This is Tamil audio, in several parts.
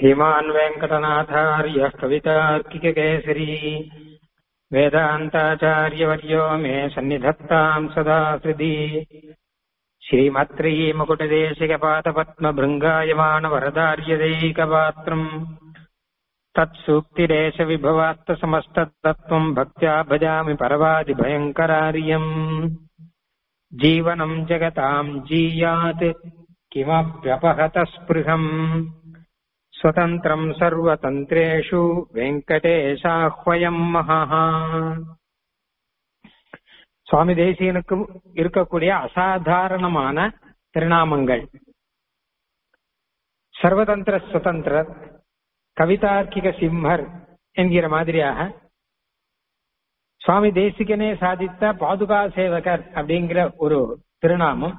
श्रीमान् वेङ्कटनाथार्यः कवितार्किककेसरी वेदान्ताचार्यवर्यो मे सन्निधत्ताम् सदा हृदि श्रीमत्रीमुकुटदेशिकपातपद्मभृङ्गायमानवरदार्यदैकपात्रम् तत्सूक्तिदेशविभवात्तसमस्ततत्त्वम् भक्त्या भजामि परवादिभयङ्करार्यम् जीवनम् जगताम् जीयात् किमप्यपहतस्पृहम् स्वतन्त्रम् सर्वतन्त्रेषु வெங்கடேஷாஹ்வயம் மகா சுவாமி தேசியனுக்கு இருக்கக்கூடிய அசாதாரணமான திருநாமங்கள் சர்வதந்திர சுதந்திரர் கவிதார்க்கிக சிம்மர் என்கிற மாதிரியாக சுவாமி தேசிகனே சாதித்த பாதுகா சேவகர் அப்படிங்கிற ஒரு திருநாமம்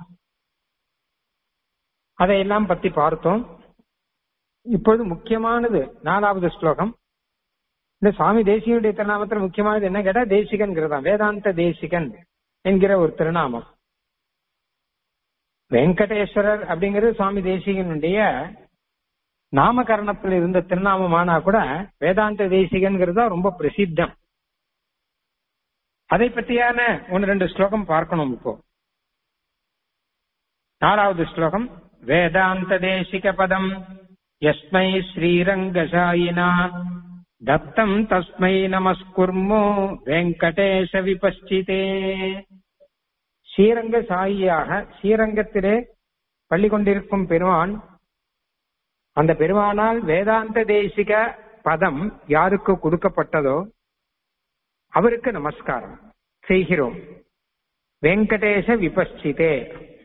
அதையெல்லாம் பத்தி பார்த்தோம் இப்பொழுது முக்கியமானது நாலாவது ஸ்லோகம் இந்த சுவாமி தேசிகனுடைய திருநாமத்தில் முக்கியமானது என்ன கேட்டா தேசிகன்கிறதான் வேதாந்த தேசிகன் என்கிற ஒரு திருநாமம் வெங்கடேஸ்வரர் அப்படிங்கிறது சுவாமி தேசிகனுடைய நாமகரணத்தில் இருந்த திருநாமமானா கூட வேதாந்த தேசிகன்கிறது தான் ரொம்ப பிரசித்தம் அதை பற்றியான ஒன்று ரெண்டு ஸ்லோகம் பார்க்கணும் இப்போ நாலாவது ஸ்லோகம் வேதாந்த தேசிக பதம் யஸ்மை ஸ்ரீரங்கசாயினா தத்தம் தஸ்மை நமஸ்குர்மோ வெங்கடேஷ விபஸ்சிதே ஸ்ரீரங்க சாயியாக ஸ்ரீரங்கத்திலே பள்ளி கொண்டிருக்கும் பெருமான் அந்த பெருமானால் வேதாந்த தேசிக பதம் யாருக்கு கொடுக்கப்பட்டதோ அவருக்கு நமஸ்காரம் செய்கிறோம் வெங்கடேஷ விபஸ்சிதே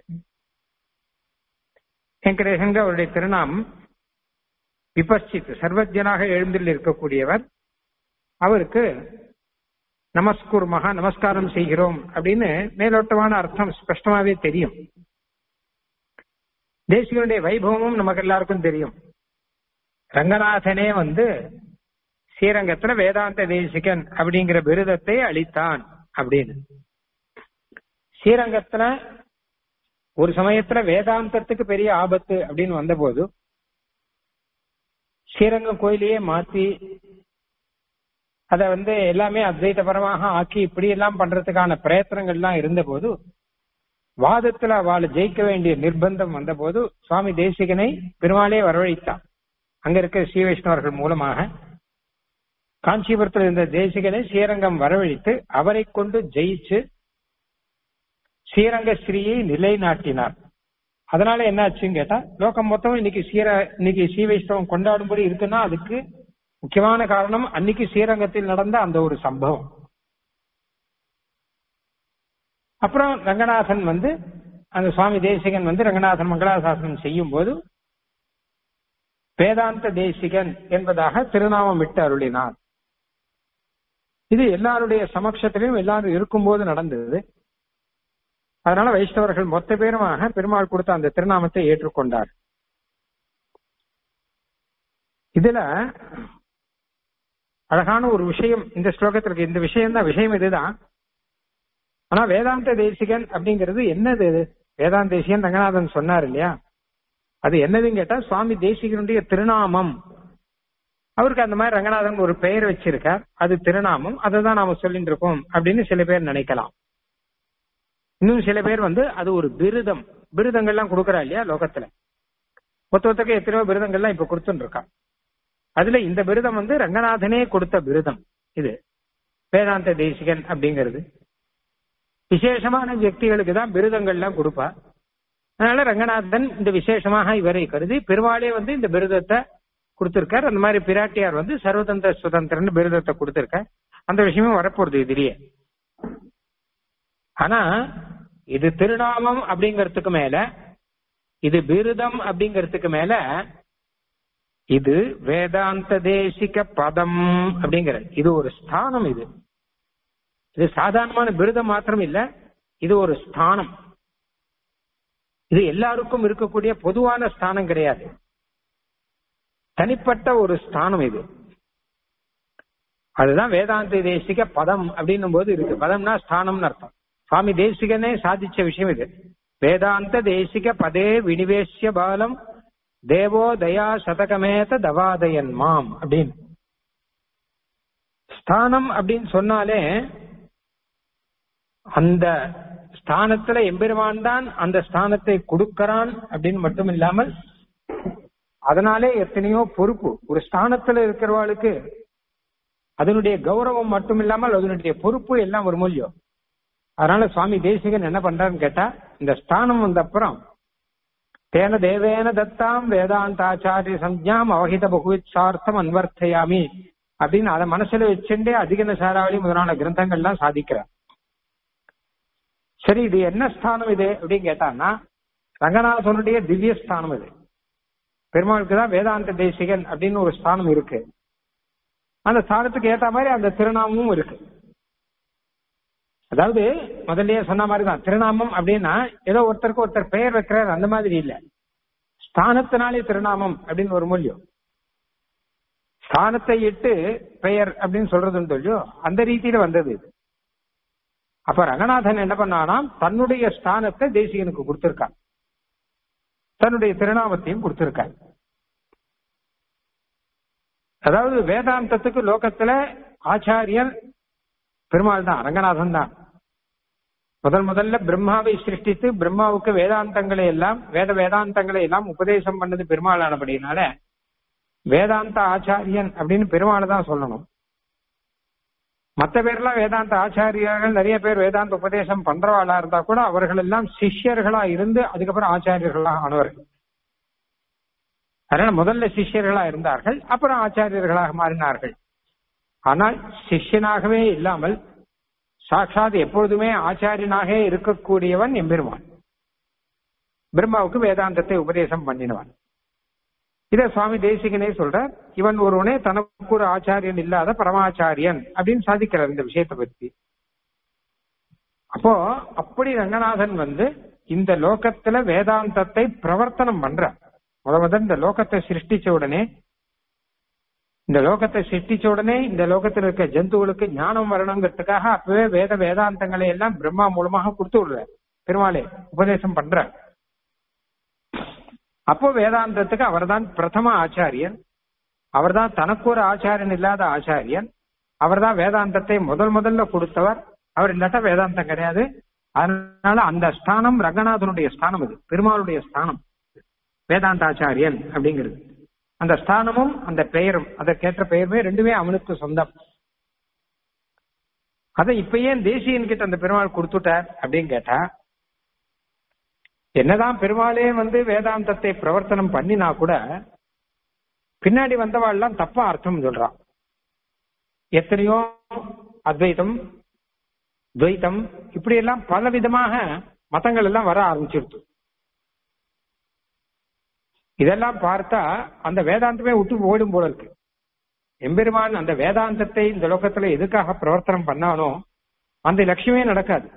வெங்கடேசங்க அவருடைய திருநாமம் விபஸ்சித் சர்வஜனாக எழுந்தில் இருக்கக்கூடியவர் அவருக்கு நமஸ்குர்மகா நமஸ்காரம் செய்கிறோம் அப்படின்னு மேலோட்டமான அர்த்தம் ஸ்பஷ்டமாவே தெரியும் தேசிகனுடைய வைபவமும் நமக்கு எல்லாருக்கும் தெரியும் ரங்கநாதனே வந்து ஸ்ரீரங்கத்துல வேதாந்த தேசிகன் அப்படிங்கிற விருதத்தை அளித்தான் அப்படின்னு ஸ்ரீரங்கத்துல ஒரு சமயத்துல வேதாந்தத்துக்கு பெரிய ஆபத்து அப்படின்னு வந்தபோது ஸ்ரீரங்கம் கோயிலையே மாத்தி அத வந்து எல்லாமே அத்வைதபரமாக ஆக்கி இப்படி எல்லாம் பண்றதுக்கான பிரயத்தனங்கள்லாம் இருந்தபோது வாதத்துல அவளை ஜெயிக்க வேண்டிய நிர்பந்தம் வந்தபோது சுவாமி தேசிகனை பெருமாளே வரவழைத்தான் அங்க இருக்க ஸ்ரீ வைஷ்ணவர்கள் மூலமாக காஞ்சிபுரத்தில் இருந்த தேசிகனை ஸ்ரீரங்கம் வரவழைத்து அவரை கொண்டு ஜெயிச்சு ஸ்ரீரங்க ஸ்ரீயை நிலைநாட்டினார் அதனால என்ன ஆச்சுன்னு கேட்டா லோகம் மொத்தம் இன்னைக்கு ஸ்ரீர இன்னைக்கு ஸ்ரீ வைஷ்ணவம் கொண்டாடும்படி இருக்குன்னா அதுக்கு முக்கியமான காரணம் அன்னைக்கு ஸ்ரீரங்கத்தில் நடந்த அந்த ஒரு சம்பவம் அப்புறம் ரங்கநாதன் வந்து அந்த சுவாமி தேசிகன் வந்து ரங்கநாதன் மங்களாசாசனம் செய்யும் போது வேதாந்த தேசிகன் என்பதாக திருநாமம் விட்டு அருளினார் இது எல்லாருடைய சமக்ஷத்திலையும் எல்லாரும் இருக்கும்போது நடந்தது அதனால வைஷ்ணவர்கள் மொத்த பேருமாக பெருமாள் கொடுத்த அந்த திருநாமத்தை ஏற்றுக்கொண்டார் இதுல அழகான ஒரு விஷயம் இந்த ஸ்லோகத்திற்கு இந்த விஷயம் தான் விஷயம் இதுதான் ஆனா வேதாந்த தேசிகன் அப்படிங்கிறது என்னது இது வேதாந்த தேசிகன் ரங்கநாதன் சொன்னார் இல்லையா அது என்னதுன்னு கேட்டா சுவாமி தேசிகனுடைய திருநாமம் அவருக்கு அந்த மாதிரி ரங்கநாதன் ஒரு பெயர் வச்சிருக்கார் அது திருநாமம் அதை தான் நாம சொல்லிட்டு இருக்கோம் அப்படின்னு சில பேர் நினைக்கலாம் இன்னும் சில பேர் வந்து அது ஒரு விருதம் விருதங்கள்லாம் கொடுக்குறா இல்லையா லோகத்துல ஒத்த ஒத்தக்க எத்தனையோ விருதங்கள்லாம் இப்ப கொடுத்துட்டு இருக்கா அதுல இந்த விருதம் வந்து ரங்கநாதனே கொடுத்த விருதம் இது வேதாந்த தேசிகன் அப்படிங்கிறது விசேஷமான வியக்திகளுக்கு தான் விருதங்கள்லாம் கொடுப்பா அதனால ரங்கநாதன் இந்த விசேஷமாக இவரை கருதி பெருமாளே வந்து இந்த விருதத்தை கொடுத்திருக்கார் அந்த மாதிரி பிராட்டியார் வந்து சர்வதந்திர சுதந்திரன் விருதத்தை கொடுத்திருக்கார் அந்த விஷயமும் வரப்போறது இதுலயே ஆனா இது திருநாமம் அப்படிங்கறதுக்கு மேல இது விருதம் அப்படிங்கறதுக்கு மேல இது வேதாந்த தேசிக பதம் அப்படிங்கிற இது ஒரு ஸ்தானம் இது இது சாதாரணமான விருதம் மாத்திரம் இல்ல இது ஒரு ஸ்தானம் இது எல்லாருக்கும் இருக்கக்கூடிய பொதுவான ஸ்தானம் கிடையாது தனிப்பட்ட ஒரு ஸ்தானம் இது அதுதான் வேதாந்த தேசிக பதம் அப்படின்னும் போது இருக்கு பதம்னா ஸ்தானம்னு அர்த்தம் சுவாமி தேசிகனே சாதிச்ச விஷயம் இது வேதாந்த தேசிக பதே வினிவேசிய பாலம் தேவோ தயா சதகமேத தவாதயன் மாம் அப்படின்னு ஸ்தானம் அப்படின்னு சொன்னாலே அந்த ஸ்தானத்துல எம்பெருமான் தான் அந்த ஸ்தானத்தை கொடுக்கறான் அப்படின்னு மட்டும் இல்லாமல் அதனாலே எத்தனையோ பொறுப்பு ஒரு ஸ்தானத்துல இருக்கிறவாளுக்கு அதனுடைய கௌரவம் மட்டும் இல்லாமல் அதனுடைய பொறுப்பு எல்லாம் ஒரு மூலியம் அதனால சுவாமி தேசிகன் என்ன பண்றாருன்னு கேட்டா இந்த ஸ்தானம் வந்த அப்புறம் தேன தேவேன தத்தாம் வேதாந்தாச்சாரிய சஞ்ஞாம் அவகித பகுவிச்சார்த்தம் அன்வர்த்தையாமி அப்படின்னு அதை மனசுல வச்சுட்டே அதிகன சாராவளி முதலான கிரந்தங்கள்லாம் சாதிக்கிறார் சரி இது என்ன ஸ்தானம் இது அப்படின்னு கேட்டான்னா ரங்கநாதனுடைய திவ்ய ஸ்தானம் இது பெருமாளுக்கு தான் வேதாந்த தேசிகன் அப்படின்னு ஒரு ஸ்தானம் இருக்கு அந்த ஸ்தானத்துக்கு ஏத்த மாதிரி அந்த திருநாமமும் இருக்கு அதாவது முதல்லயே சொன்ன மாதிரி தான் திருநாமம் அப்படின்னா ஏதோ ஒருத்தருக்கு ஒருத்தர் பெயர் வைக்கிறார் அந்த மாதிரி இல்ல ஸ்தானத்தினாலே திருநாமம் அப்படின்னு ஒரு மூலியம் ஸ்தானத்தை இட்டு பெயர் அப்படின்னு சொல்றதுன்னு சொல்லியோ அந்த ரீதியில வந்தது இது அப்ப ரங்கநாதன் என்ன பண்ணானாம் தன்னுடைய ஸ்தானத்தை தேசிகனுக்கு கொடுத்திருக்கான் தன்னுடைய திருநாமத்தையும் கொடுத்திருக்கார் அதாவது வேதாந்தத்துக்கு லோகத்துல ஆச்சாரியன் பெருமாள் தான் ரங்கநாதன் தான் முதல் முதல்ல பிரம்மாவை சிருஷ்டித்து பிரம்மாவுக்கு வேதாந்தங்களை எல்லாம் வேத வேதாந்தங்களை எல்லாம் உபதேசம் பண்ணது பெருமாள் ஆனபடினால வேதாந்த ஆச்சாரியன் அப்படின்னு பெருமாளை தான் சொல்லணும் மற்ற பேர்லாம் வேதாந்த ஆச்சாரியர்கள் நிறைய பேர் வேதாந்த உபதேசம் பண்றவாளா இருந்தா கூட அவர்கள் எல்லாம் சிஷ்யர்களா இருந்து அதுக்கப்புறம் ஆச்சாரியர்களா ஆனவர்கள் அதனால முதல்ல சிஷ்யர்களா இருந்தார்கள் அப்புறம் ஆச்சாரியர்களாக மாறினார்கள் ஆனால் சிஷ்யனாகவே இல்லாமல் சாட்சாத் எப்பொழுதுமே ஆச்சாரியனாக இருக்கக்கூடியவன் எம்பெருமான் பிரம்மாவுக்கு வேதாந்தத்தை உபதேசம் பண்ணினவன் இத சுவாமி தேசிகனே சொல்றார் இவன் ஒருவனே தனக்கு ஒரு ஆச்சாரியன் இல்லாத பரமாச்சாரியன் அப்படின்னு சாதிக்கிறார் இந்த விஷயத்தை பத்தி அப்போ அப்படி ரங்கநாதன் வந்து இந்த லோகத்துல வேதாந்தத்தை பிரவர்த்தனம் பண்ற முத முதல் இந்த லோகத்தை சிருஷ்டிச்ச உடனே இந்த லோகத்தை சிருஷ்டிச்ச உடனே இந்த லோகத்தில் இருக்க ஜந்துகளுக்கு ஞானம் வரணுங்கிறதுக்காக அப்பவே வேத வேதாந்தங்களை எல்லாம் பிரம்மா மூலமாக கொடுத்து விடுற பெருமாளே உபதேசம் பண்ற அப்போ வேதாந்தத்துக்கு அவர்தான் பிரதம ஆச்சாரியன் அவர்தான் தனக்கு ஒரு ஆச்சாரியன் இல்லாத ஆச்சாரியன் அவர்தான் வேதாந்தத்தை முதல் முதல்ல கொடுத்தவர் அவர் இல்லாட்டா வேதாந்தம் கிடையாது அதனால அந்த ஸ்தானம் ரங்கநாதனுடைய ஸ்தானம் அது பெருமாளுடைய ஸ்தானம் வேதாந்தாச்சாரியன் அப்படிங்கிறது அந்த ஸ்தானமும் அந்த பெயரும் அதற்கேற்ற பெயருமே ரெண்டுமே அவனுக்கு சொந்தம் அதை இப்ப ஏன் தேசியன் கிட்ட அந்த பெருமாள் கொடுத்துட்டார் அப்படின்னு கேட்டா என்னதான் பெருமாளே வந்து வேதாந்தத்தை பிரவர்த்தனம் பண்ணினா கூட பின்னாடி வந்தவாள்லாம் தப்பா அர்த்தம் சொல்றான் எத்தனையோ அத்வைதம் துவைத்தம் இப்படி எல்லாம் பல விதமாக மதங்கள் எல்லாம் வர ஆரம்பிச்சிருச்சு இதெல்லாம் பார்த்தா அந்த வேதாந்தமே விட்டு போயிடும் போல இருக்கு எம்பெருமான் அந்த வேதாந்தத்தை இந்த லோகத்துல எதுக்காக பிரவர்த்தனம் பண்ணானோ அந்த லட்சியமே நடக்காது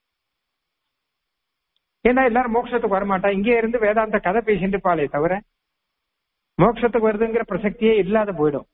ஏன்னா எல்லாரும் மோட்சத்துக்கு வரமாட்டா இங்கே இருந்து வேதாந்த கதை பேசிட்டு பாலே தவிர மோட்சத்துக்கு வருதுங்கிற பிரசக்தியே இல்லாத போயிடும்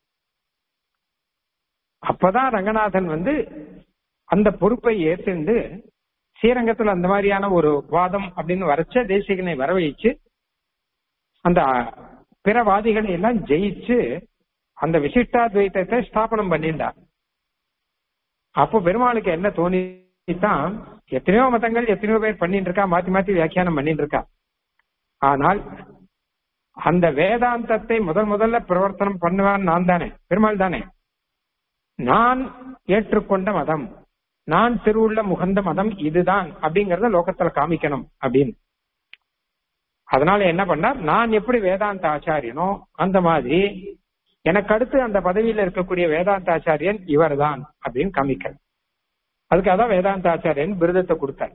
அப்பதான் ரங்கநாதன் வந்து அந்த பொறுப்பை ஏற்றுண்டு ஸ்ரீரங்கத்துல அந்த மாதிரியான ஒரு வாதம் அப்படின்னு வரைச்ச தேசிகனை வரவழைச்சு அந்த பிற வாதிகளை எல்லாம் ஜெயிச்சு அந்த விசிஷ்டாத்வைத்தத்தை ஸ்தாபனம் பண்ணிட்டார் அப்போ பெருமாளுக்கு என்ன தோணித்தான் எத்தனையோ மதங்கள் எத்தனையோ பேர் பண்ணிட்டு இருக்கா மாத்தி மாத்தி வியாக்கியானம் பண்ணிட்டு இருக்கா ஆனால் அந்த வேதாந்தத்தை முதல் முதல்ல பிரவர்த்தனம் பண்ணுவான் நான் தானே பெருமாள் தானே நான் ஏற்றுக்கொண்ட மதம் நான் திருவுள்ள முகந்த மதம் இதுதான் அப்படிங்கறத லோகத்துல காமிக்கணும் அப்படின்னு அதனால என்ன பண்ணார் நான் எப்படி வேதாந்த ஆச்சாரியனோ அந்த மாதிரி எனக்கு அடுத்து அந்த பதவியில இருக்கக்கூடிய வேதாந்த ஆச்சாரியன் இவர் தான் அப்படின்னு காமிக்க அதுக்காக தான் வேதாந்த ஆச்சாரியன் விருதத்தை கொடுத்தார்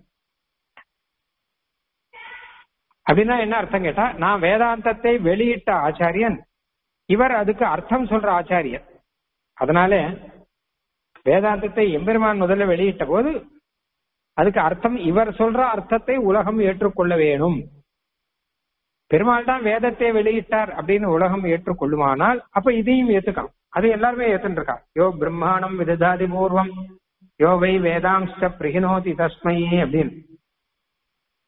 அப்படின்னா என்ன அர்த்தம் கேட்டா நான் வேதாந்தத்தை வெளியிட்ட ஆச்சாரியன் இவர் அதுக்கு அர்த்தம் சொல்ற ஆச்சாரியன் அதனால வேதாந்தத்தை எம்பெருமான் முதல்ல வெளியிட்ட போது அதுக்கு அர்த்தம் இவர் சொல்ற அர்த்தத்தை உலகம் ஏற்றுக்கொள்ள வேணும் பெருமாள் தான் வேதத்தை வெளியிட்டார் அப்படின்னு உலகம் ஏற்றுக்கொள்ளுமானால் அப்ப இதையும் ஏத்துக்கலாம் அது எல்லாருமே ஏத்துட்டு இருக்கா யோ பிரம்மாணம் விததாதி பூர்வம் யோ வை வேதாம்ச பிரகினோதி தஸ்மை அப்படின்னு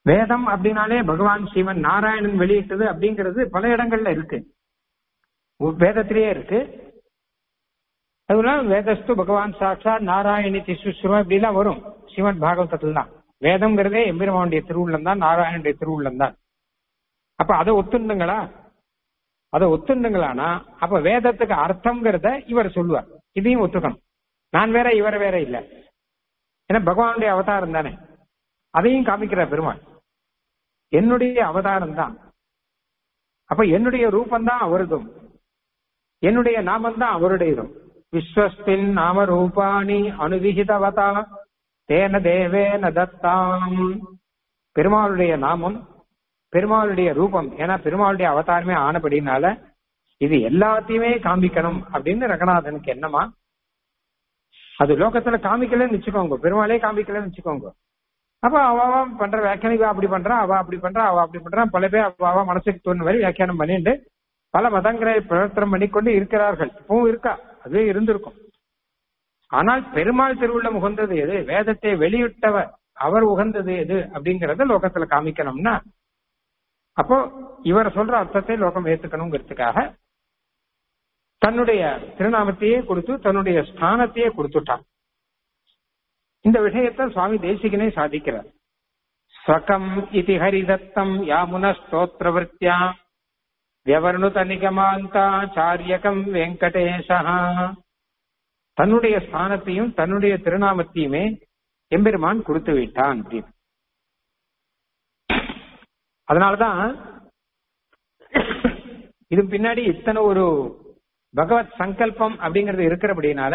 வேதம் அப்படின்னாலே பகவான் ஸ்ரீமன் நாராயணன் வெளியிட்டது அப்படிங்கிறது பல இடங்கள்ல இருக்கு வேதத்திலேயே இருக்கு அதெல்லாம் வேதஸ்து பகவான் சாட்சா நாராயணி திசுஸ்ருவம் இப்படிலாம் வரும் ஸ்ரீமத் பாகவதத்துல தான் வேதம்ங்கிறதே எம்பெருமானுடைய திருவுள்ளம் தான் நாராயணனுடைய திருவுள்ளம் தான் அப்ப அதை ஒத்துண்டுங்களா அதை ஒத்துண்டுங்களானா அப்ப வேதத்துக்கு அர்த்தம்ங்கிறத இவர் சொல்லுவார் இதையும் ஒத்துக்கணும் நான் வேற இவர் வேற இல்ல ஏன்னா பகவானுடைய அவதாரம் தானே அதையும் காமிக்கிறார் பெருமாள் என்னுடைய அவதாரம் தான் அப்ப என்னுடைய ரூபம் தான் அவருதும் என்னுடைய நாமம் தான் அவருடையதும் விஸ்வஸ்தின் நாம ரூபாணி அனுவிகிதவதா தேன தேவேன தத்தாம் பெருமாளுடைய நாமம் பெருமாளுடைய ரூபம் ஏன்னா பெருமாளுடைய அவதாரமே ஆனபடினால இது எல்லாத்தையுமே காமிக்கணும் அப்படின்னு ரங்கநாதனுக்கு என்னமா அது லோகத்துல காமிக்கலன்னு வச்சுக்கோங்க பெருமாளே காமிக்கலன்னு வச்சுக்கோங்க அப்ப அவ பண்ற வியாக்கியானம் இவ அப்படி பண்றா அவ அப்படி பண்றா அவ அப்படி பண்றா பல பேர் அவ மனசுக்கு தோணும் வரை வியாக்கியானம் பண்ணிட்டு பல மதங்களை பிரவர்த்தனம் பண்ணிக்கொண்டு இருக்கிறார்கள் இப்பவும் இருக்கா அதுவே இருந்திருக்கும் ஆனால் பெருமாள் திருவுள்ள உகந்தது எது வேதத்தை வெளியிட்டவர் அவர் உகந்தது எது அப்படிங்கறத லோகத்துல காமிக்கணும்னா அப்போ இவர் சொல்ற அர்த்தத்தை லோகம் ஏத்துக்கணுங்கிறதுக்காக தன்னுடைய திருநாமத்தையே கொடுத்து தன்னுடைய ஸ்தானத்தையே கொடுத்துட்டான் இந்த விஷயத்தை சுவாமி தேசிகனே சாதிக்கிறார் ஸ்வகம் இதி ஹரிதத்தம் யாமுன ஸ்தோத்திரவர்த்தியா வியவர்ணுத நிகமாந்தாச்சாரியகம் வெங்கடேசா தன்னுடைய ஸ்தானத்தையும் தன்னுடைய திருநாமத்தையுமே எம்பெருமான் கொடுத்து விட்டான் அப்படின்னு அதனாலதான் இது பின்னாடி இத்தனை ஒரு பகவத் சங்கல்பம் அப்படிங்கிறது இருக்கிறபடினால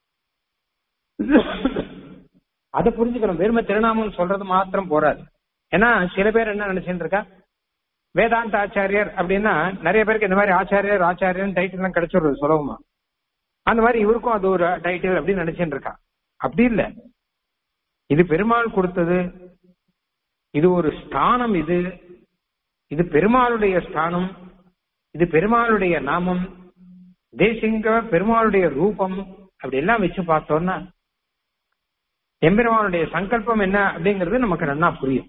அதை புரிஞ்சுக்கணும் வெறுமை திருநாமம் சொல்றது மாத்திரம் போறாது ஏன்னா சில பேர் என்ன நினைச்சுட்டு இருக்கா வேதாந்த ஆச்சாரியர் அப்படின்னா நிறைய பேருக்கு இந்த மாதிரி ஆச்சாரியர் ஆச்சாரியர் டைட்டில் எல்லாம் கிடைச்சிடுறது சுலபமா அந்த மாதிரி இவருக்கும் அது ஒரு டைட்டில் அப்படின்னு நினைச்சுட்டு இருக்கா அப்படி இல்ல இது பெருமாள் கொடுத்தது இது ஒரு ஸ்தானம் இது இது பெருமாளுடைய ஸ்தானம் இது பெருமாளுடைய நாமம் தேசிங்க பெருமாளுடைய ரூபம் அப்படி எல்லாம் வச்சு பார்த்தோம்னா எம்பெருமானுடைய சங்கல்பம் என்ன அப்படிங்கிறது நமக்கு நல்லா புரியும்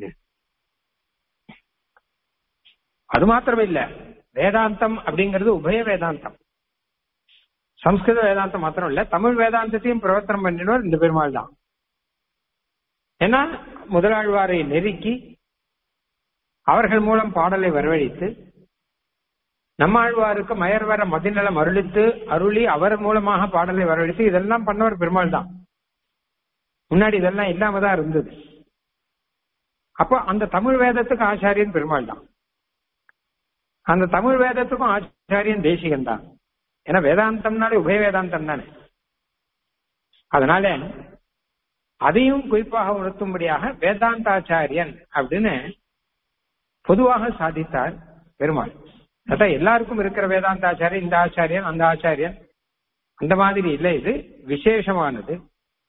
அது மாத்திரம் இல்ல வேதாந்தம் அப்படிங்கிறது உபய வேதாந்தம் சம்ஸ்கிருத வேதாந்தம் மாத்திரம் இல்ல தமிழ் வேதாந்தத்தையும் பிரவர்த்தனம் பண்ணினவர் இந்த பெருமாள் தான் ஏன்னா முதலாழ்வாரை நெருக்கி அவர்கள் மூலம் பாடலை வரவழைத்து நம்மாழ்வாருக்கு மயர் வர மதிநலம் அருளித்து அருளி அவர் மூலமாக பாடலை வரவழைத்து இதெல்லாம் பண்ணவர் பெருமாள் தான் முன்னாடி இதெல்லாம் இல்லாம தான் இருந்தது அப்போ அந்த தமிழ் வேதத்துக்கு ஆச்சாரியன் பெருமாள் தான் அந்த தமிழ் வேதத்துக்கும் ஆச்சாரியன் தேசிகன் தான் ஏன்னா வேதாந்தம்னாலே உபய வேதாந்தம் தானே அதனால அதையும் குறிப்பாக உணர்த்தும்படியாக வேதாந்தாச்சாரியன் அப்படின்னு பொதுவாக சாதித்தார் பெருமாள் அதான் எல்லாருக்கும் இருக்கிற வேதாந்தாச்சாரியன் இந்த ஆச்சாரியன் அந்த ஆச்சாரியன் அந்த மாதிரி இல்லை இது விசேஷமானது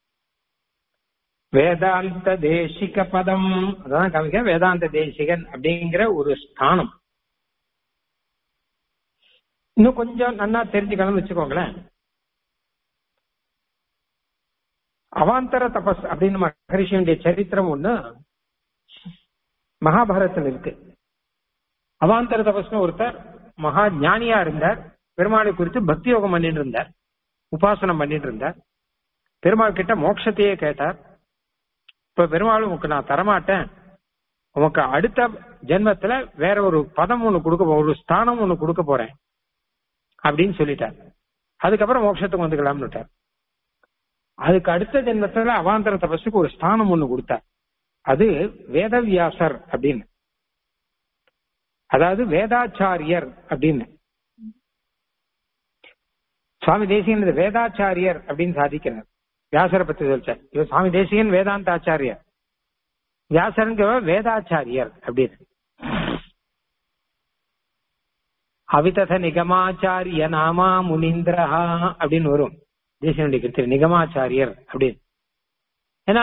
வேதாந்த தேசிக பதம் அதான் காமிக்க வேதாந்த தேசிகன் அப்படிங்கிற ஒரு ஸ்தானம் இன்னும் கொஞ்சம் நன்னா தெரிஞ்சுக்கணும்னு வச்சுக்கோங்களேன் அவாந்தர தபஸ் அப்படின்னு மகரிஷியுடைய சரித்திரம் ஒண்ணு மகாபாரதத்தில் இருக்கு அவாந்தர தபஸ்னு ஒருத்தர் மகா ஞானியா இருந்தார் பெருமாளை குறித்து பக்தி யோகம் பண்ணிட்டு இருந்தார் உபாசனம் பண்ணிட்டு இருந்தார் பெருமாள் கிட்ட மோட்சத்தையே கேட்டார் இப்ப பெருமாள் உனக்கு நான் தரமாட்டேன் உனக்கு அடுத்த ஜென்மத்துல வேற ஒரு பதம் ஒண்ணு கொடுக்க ஒரு ஸ்தானம் ஒண்ணு கொடுக்க போறேன் அப்படின்னு சொல்லிட்டார் அதுக்கப்புறம் மோட்சத்துக்கு வந்துக்கலாம்னு அதுக்கு அடுத்த ஜென்மத்துல அவாந்தர தபஸுக்கு ஒரு ஸ்தானம் ஒண்ணு கொடுத்தார் அது வேதவியாசர் அப்படின்னு அதாவது வேதாச்சாரியர் அப்படின்னு சுவாமி தேசிகன் இது வேதாச்சாரியர் அப்படின்னு சாதிக்கிறார் வியாசரை பத்தி சொல்லிச்சார் இவர் சுவாமி தேசிகன் வேதாந்த ஆச்சாரியர் வியாசருங்கிறவர் வேதாச்சாரியர் அப்படின்னு அவிதத நிகமாச்சாரிய நாமா முனீந்திரஹா அப்படின்னு வரும் தேசியனுடைய கிருத்திர நிகமாச்சாரியர் அப்படின்னு ஏன்னா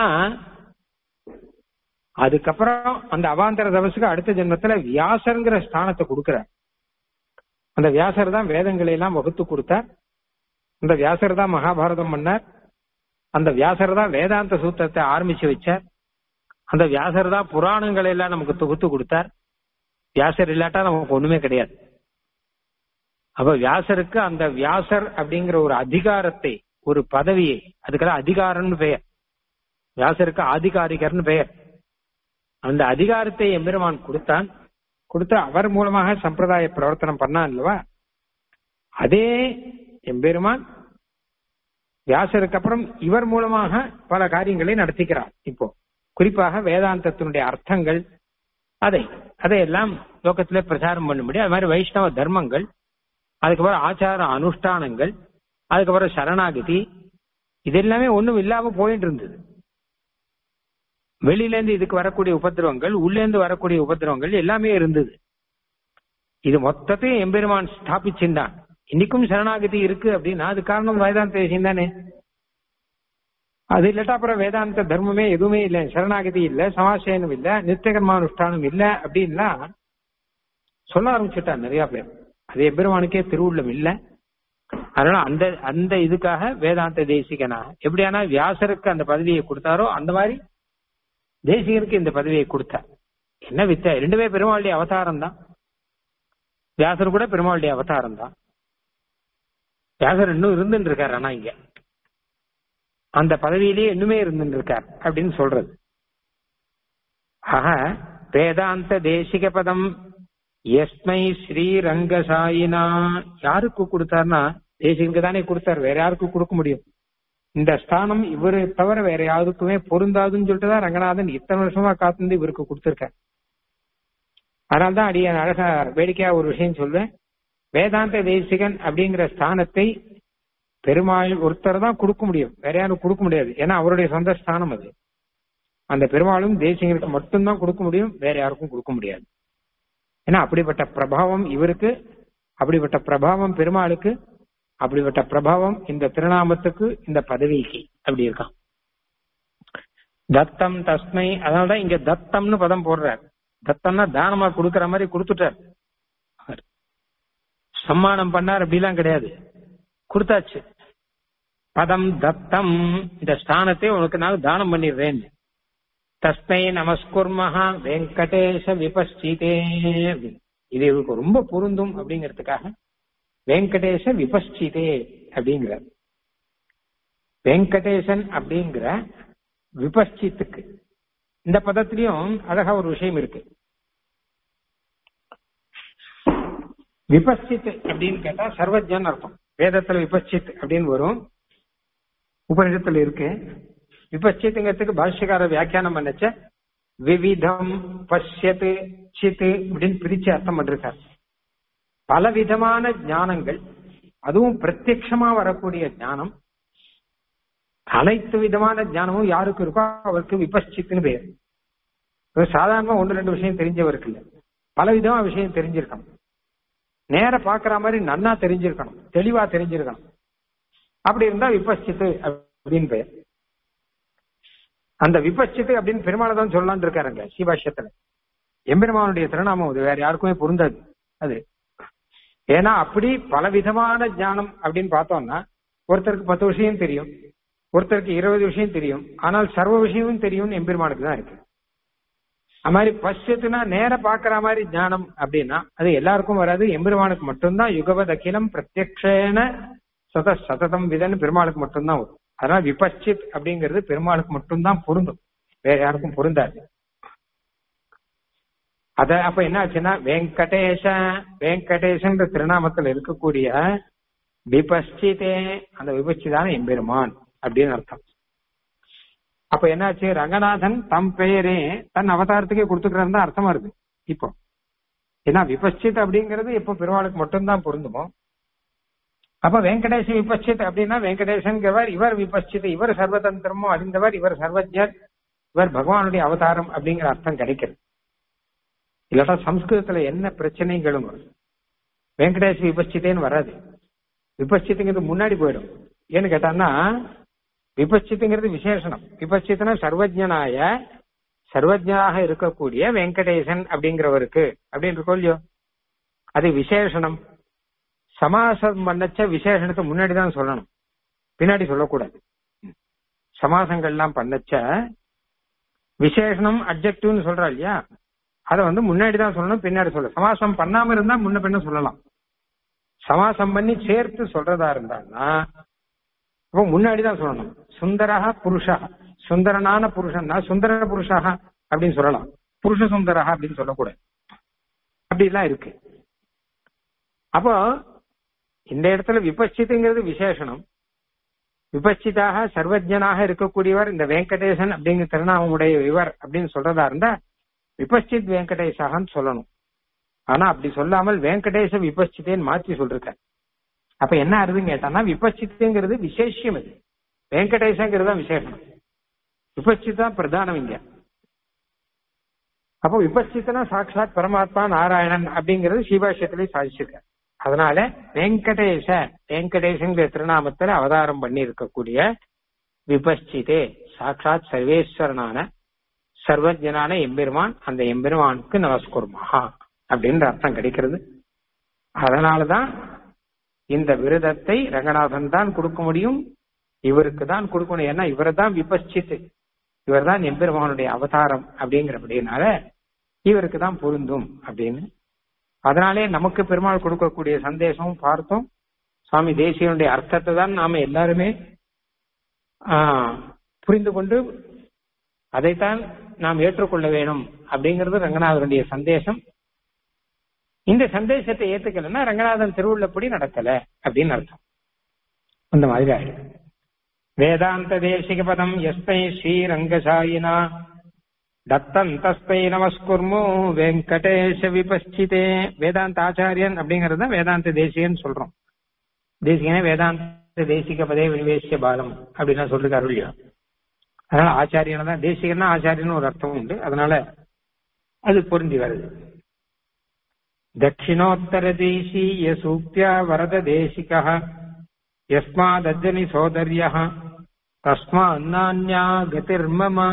அதுக்கப்புறம் அந்த அவாந்தர தபசுக்கு அடுத்த ஜென்மத்துல வியாசருங்கிற ஸ்தானத்தை கொடுக்கிறார் அந்த வியாசர் தான் வேதங்களை எல்லாம் வகுத்து கொடுத்தார் அந்த வியாசர் தான் மகாபாரதம் பண்ணார் அந்த வியாசர் தான் வேதாந்த சூத்திரத்தை ஆரம்பிச்சு வச்சார் அந்த வியாசர் தான் புராணங்களை எல்லாம் நமக்கு தொகுத்து கொடுத்தார் வியாசர் இல்லாட்டா நமக்கு ஒண்ணுமே கிடையாது அப்ப வியாசருக்கு அந்த வியாசர் அப்படிங்கிற ஒரு அதிகாரத்தை ஒரு பதவியை அதுக்கெல்லாம் அதிகாரம்னு பெயர் வியாசருக்கு ஆதிகாரிகர்னு பெயர் அந்த அதிகாரத்தை எம்பெருமான் கொடுத்தான் கொடுத்து அவர் மூலமாக சம்பிரதாய பிரவர்த்தனம் பண்ணான் இல்லவா அதே எம்பெருமான் வியாசருக்கு அப்புறம் இவர் மூலமாக பல காரியங்களை நடத்திக்கிறார் இப்போ குறிப்பாக வேதாந்தத்தினுடைய அர்த்தங்கள் அதை அதையெல்லாம் லோகத்திலே பிரச்சாரம் பண்ணும்படி அது மாதிரி வைஷ்ணவ தர்மங்கள் அதுக்கப்புறம் ஆச்சார அனுஷ்டானங்கள் அதுக்கப்புறம் சரணாகதி இது எல்லாமே ஒண்ணும் இல்லாம போயிட்டு இருந்தது வெளியில இருந்து இதுக்கு வரக்கூடிய உபதிரவங்கள் உள்ளே இருந்து வரக்கூடிய உபதிரவங்கள் எல்லாமே இருந்தது இது மொத்தத்தையும் எம்பெருமான் ஸ்தாபிச்சிருந்தான் இன்னைக்கும் சரணாகதி இருக்கு அப்படின்னா அது காரணம் வேதாந்த விஷயம் தானே அது இல்லாட்டா அப்புறம் வேதாந்த தர்மமே எதுவுமே இல்லை சரணாகதி இல்ல சமாசயனம் இல்ல நித்தியகர்மானுஷ்டானம் இல்ல அப்படின்னா சொல்ல ஆரம்பிச்சுட்டான் நிறைய பேர் அது எம்பெருமானுக்கே திருவுள்ளம் இல்ல அதனால அந்த அந்த இதுக்காக வேதாந்த தேசிகனாக எப்படியானா வியாசருக்கு அந்த பதவியை கொடுத்தாரோ அந்த மாதிரி தேசிகருக்கு இந்த பதவியை கொடுத்தார் என்ன வித்த ரெண்டு பேர் பெருமாளுடைய அவதாரம் தான் வியாசர் கூட பெருமாளுடைய அவதாரம் தான் வியாசர் இன்னும் இருந்துட்டு இருக்காரு ஆனா இங்க அந்த பதவியிலேயே இன்னுமே இருந்துட்டு இருக்கார் அப்படின்னு சொல்றது ஆக வேதாந்த தேசிக பதம் எஸ்மை ஸ்ரீரங்கசாயினா யாருக்கு கொடுத்தார்னா தேசிகனுக்கு தானே கொடுத்தார் வேற யாருக்கு கொடுக்க முடியும் இந்த ஸ்தானம் இவரு தவிர வேற யாருக்குமே பொருந்தாதுன்னு சொல்லிட்டு தான் ரங்கநாதன் இத்தனை வருஷமா காத்திருந்து இவருக்கு கொடுத்திருக்கார் அதனால்தான் அடிய அழகா வேடிக்கையா ஒரு விஷயம் சொல்வேன் வேதாந்த தேசிகன் அப்படிங்கிற ஸ்தானத்தை பெருமாள் ஒருத்தர் தான் கொடுக்க முடியும் வேற யாரும் கொடுக்க முடியாது ஏன்னா அவருடைய சொந்த ஸ்தானம் அது அந்த பெருமாளும் தேசிகனுக்கு மட்டும்தான் கொடுக்க முடியும் வேற யாருக்கும் கொடுக்க முடியாது ஏன்னா அப்படிப்பட்ட பிரபாவம் இவருக்கு அப்படிப்பட்ட பிரபாவம் பெருமாளுக்கு அப்படிப்பட்ட பிரபாவம் இந்த திருநாமத்துக்கு இந்த பதவிக்கு அப்படி இருக்கான் தத்தம் தஸ்மை அதனாலதான் இங்க தத்தம்னு பதம் போடுறார் தத்தம்னா தானமா கொடுக்கற மாதிரி கொடுத்துட்டார் சம்மானம் பண்ணார் அப்படிலாம் கிடையாது கொடுத்தாச்சு பதம் தத்தம் இந்த ஸ்தானத்தை உனக்கு நான் தானம் பண்ணிடுறேன் தஸ்மை நமஸ்குர்மஹா வெங்கடேஷ விபஸ்சிதே இது இவருக்கு ரொம்ப பொருந்தும் அப்படிங்கிறதுக்காக வெங்கடேஷ விபஸ்சிதே அப்படிங்கிறார் வெங்கடேசன் அப்படிங்கிற விபஸ்சித்துக்கு இந்த பதத்திலையும் அழகா ஒரு விஷயம் இருக்கு விபஸ்சித் அப்படின்னு கேட்டா சர்வஜன் அர்த்தம் வேதத்துல விபஸ்சித் அப்படின்னு வரும் உபனிஷத்துல இருக்கு விபஸ்சித்துங்கிறதுக்கு பாஷ்யக்கார வியாக்கியானம் பண்ணச்ச விவிதம் பஷ்யத்து சித்து அப்படின்னு பிரிச்சு அர்த்தம் பண்ணிருக்காரு பல விதமான ஞானங்கள் அதுவும் பிரத்யட்சமா வரக்கூடிய ஞானம் அனைத்து விதமான ஞானமும் யாருக்கு இருக்கோ அவருக்கு விபஸ்சித்துன்னு பேர் சாதாரணமா ஒன்று ரெண்டு விஷயம் தெரிஞ்சவருக்கு இல்ல பல விதமா விஷயம் தெரிஞ்சிருக்கணும் நேர பாக்குற மாதிரி நன்னா தெரிஞ்சிருக்கணும் தெளிவா தெரிஞ்சிருக்கணும் அப்படி இருந்தா விபஸ்சித்து அப்படின்னு பெயர் அந்த விபஸ்சித்து அப்படின்னு பெருமாளை தான் சொல்லலாம்னு இருக்காருங்க சிவாஷ்யத்துல எம்பெருமானுடைய திருநாமம் அது வேற யாருக்குமே பொருந்தாது அது ஏன்னா அப்படி பலவிதமான ஞானம் அப்படின்னு பார்த்தோம்னா ஒருத்தருக்கு பத்து விஷயம் தெரியும் ஒருத்தருக்கு இருபது விஷயம் தெரியும் ஆனால் சர்வ விஷயமும் தெரியும்னு எம்பெருமானுக்கு தான் இருக்கு அது மாதிரி பஷ்யத்துனா நேர பாக்குற மாதிரி ஞானம் அப்படின்னா அது எல்லாருக்கும் வராது எம்பெருமானுக்கு மட்டும்தான் யுகவத் அகிலம் பிரத்யக்ஷேன சத சததம் விதன்னு பெருமாளுக்கு மட்டும்தான் வரும் அதனால விபச்சித் அப்படிங்கிறது பெருமாளுக்கு மட்டும்தான் பொருந்தும் வேற யாருக்கும் பொருந்தாது அத அப்ப என்ன ஆச்சுன்னா வெங்கடேஷ வெங்கடேஷன்ற திருநாமத்துல இருக்கக்கூடிய விபஸ்சிதே அந்த விபச்சிதான எம்பெருமான் அப்படின்னு அர்த்தம் அப்ப என்னாச்சு ரங்கநாதன் தம் பெயரே தன் அவதாரத்துக்கே கொடுத்துக்கிறாரு தான் அர்த்தமா இருக்கு இப்போ ஏன்னா விபஸ்சித் அப்படிங்கிறது இப்போ பெருமாளுக்கு மட்டும்தான் பொருந்துமோ அப்ப வெங்கடேஷ விபஸ்சித் அப்படின்னா வெங்கடேசன்கிறவர் இவர் விபஸ்சித் இவர் சர்வதந்திரமும் அறிந்தவர் இவர் சர்வஜர் இவர் பகவானுடைய அவதாரம் அப்படிங்கிற அர்த்தம் கிடைக்கிறது இல்லாட்டா சம்ஸ்கிருதத்துல என்ன பிரச்சனைகளும் வரும் வெங்கடேஷ் விபஸ்சித்தேன்னு வராது விபஸ்சித்துங்கிறது முன்னாடி போயிடும் ஏன்னு கேட்டான்னா விபஸ்சித்துங்கிறது விசேஷனம் விபஸ்சித்தனா சர்வஜனாய சர்வஜனாக இருக்கக்கூடிய வெங்கடேசன் அப்படிங்கிறவருக்கு அப்படின்னு இருக்கோ இல்லையோ அது விசேஷனம் சமாசம் பண்ணச்ச விசேஷணத்தை முன்னாடி தான் சொல்லணும் பின்னாடி சொல்லக்கூடாது சமாசங்கள்லாம் பண்ணச்ச விசேஷனம் அப்ஜெக்டிவ்னு சொல்றா இல்லையா அதை வந்து முன்னாடி தான் சொல்லணும் பின்னாடி சொல்லணும் சமாசம் பண்ணாம இருந்தா முன்ன பின்ன சொல்லலாம் சமாசம் பண்ணி சேர்த்து சொல்றதா இருந்தான்னா அப்போ முன்னாடி தான் சொல்லணும் சுந்தரஹா புருஷா சுந்தரனான புருஷன்னா சுந்தர புருஷா அப்படின்னு சொல்லலாம் புருஷ சுந்தரஹா அப்படின்னு சொல்லக்கூடாது அப்படிலாம் இருக்கு அப்போ இந்த இடத்துல விபச்சித்துங்கிறது விசேஷனம் விபச்சிதாக சர்வஜனாக இருக்கக்கூடியவர் இந்த வெங்கடேசன் அப்படிங்கிற திருநாமமுடைய இவர் அப்படின்னு சொல்றதா இருந்தா விபச்சித் வெங்கடேசாகன்னு சொல்லணும் ஆனா அப்படி சொல்லாமல் வெங்கடேச விபச்சித்தேன்னு மாற்றி சொல்லிருக்க அப்ப என்ன ஆறுதுன்னு கேட்டான்னா விபச்சித்துங்கிறது விசேஷம் இது வெங்கடேசங்கிறது தான் விசேஷம் விபச்சித் தான் பிரதானம் இங்க அப்போ விபச்சித்தனா சாட்சாத் பரமாத்மா நாராயணன் அப்படிங்கிறது சிவாஷயத்திலே சாதிச்சிருக்க அதனால வெங்கடேச வெங்கடேசங்கிற திருநாமத்துல அவதாரம் பண்ணி இருக்கக்கூடிய விபச்சிதே சாட்சாத் சர்வேஸ்வரனான சர்வஜனான எம்பெருமான் அந்த எம்பெருமானுக்கு நமஸ்குர்மஹா அப்படின்ற அர்த்தம் கிடைக்கிறது அதனாலதான் இந்த விரதத்தை ரங்கநாதன் தான் கொடுக்க முடியும் இவருக்கு தான் கொடுக்கணும் ஏன்னா இவரை தான் விபச்சித்து இவர் தான் எம்பெருமானுடைய அவதாரம் அப்படிங்கிறபடினால இவருக்கு தான் பொருந்தும் அப்படின்னு அதனாலே நமக்கு பெருமாள் கொடுக்கக்கூடிய சந்தேசமும் பார்த்தோம் சுவாமி தேசியனுடைய அர்த்தத்தை தான் நாம எல்லாருமே புரிந்து கொண்டு அதைத்தான் நாம் ஏற்றுக்கொள்ள வேணும் அப்படிங்கிறது ரங்கநாதனுடைய சந்தேசம் இந்த சந்தேசத்தை ஏத்துக்கலன்னா ரங்கநாதன் திருவுள்ளப்படி நடக்கல அப்படின்னு அர்த்தம் அந்த மாதிரி ஆயிடும் வேதாந்த தேசிக பதம் எஸ்மை ஸ்ரீரங்கசாயினா தத்தம் தஸ்மை நமஸ்குர்மு வெங்கடேஷ விபஸ்சிதே வேதாந்த ஆச்சாரியன் அப்படிங்கறத வேதாந்த தேசியன்னு சொல்றோம் தேசிகனே வேதாந்த தேசிக பதே வினிவேசிய பாலம் அப்படின்னு சொல்லிருக்காரு இல்லையா அதனால ஆச்சாரியன தான் தேசிகன்னா ஆச்சாரியன்னு ஒரு அர்த்தம் உண்டு அதனால அது பொருந்தி வருது தட்சிணோத்தர தேசீய சூக்தியா வரத தேசிக யஸ்மாதஜனி சோதரிய தஸ்மா அந்நான்யா கதிர்மமா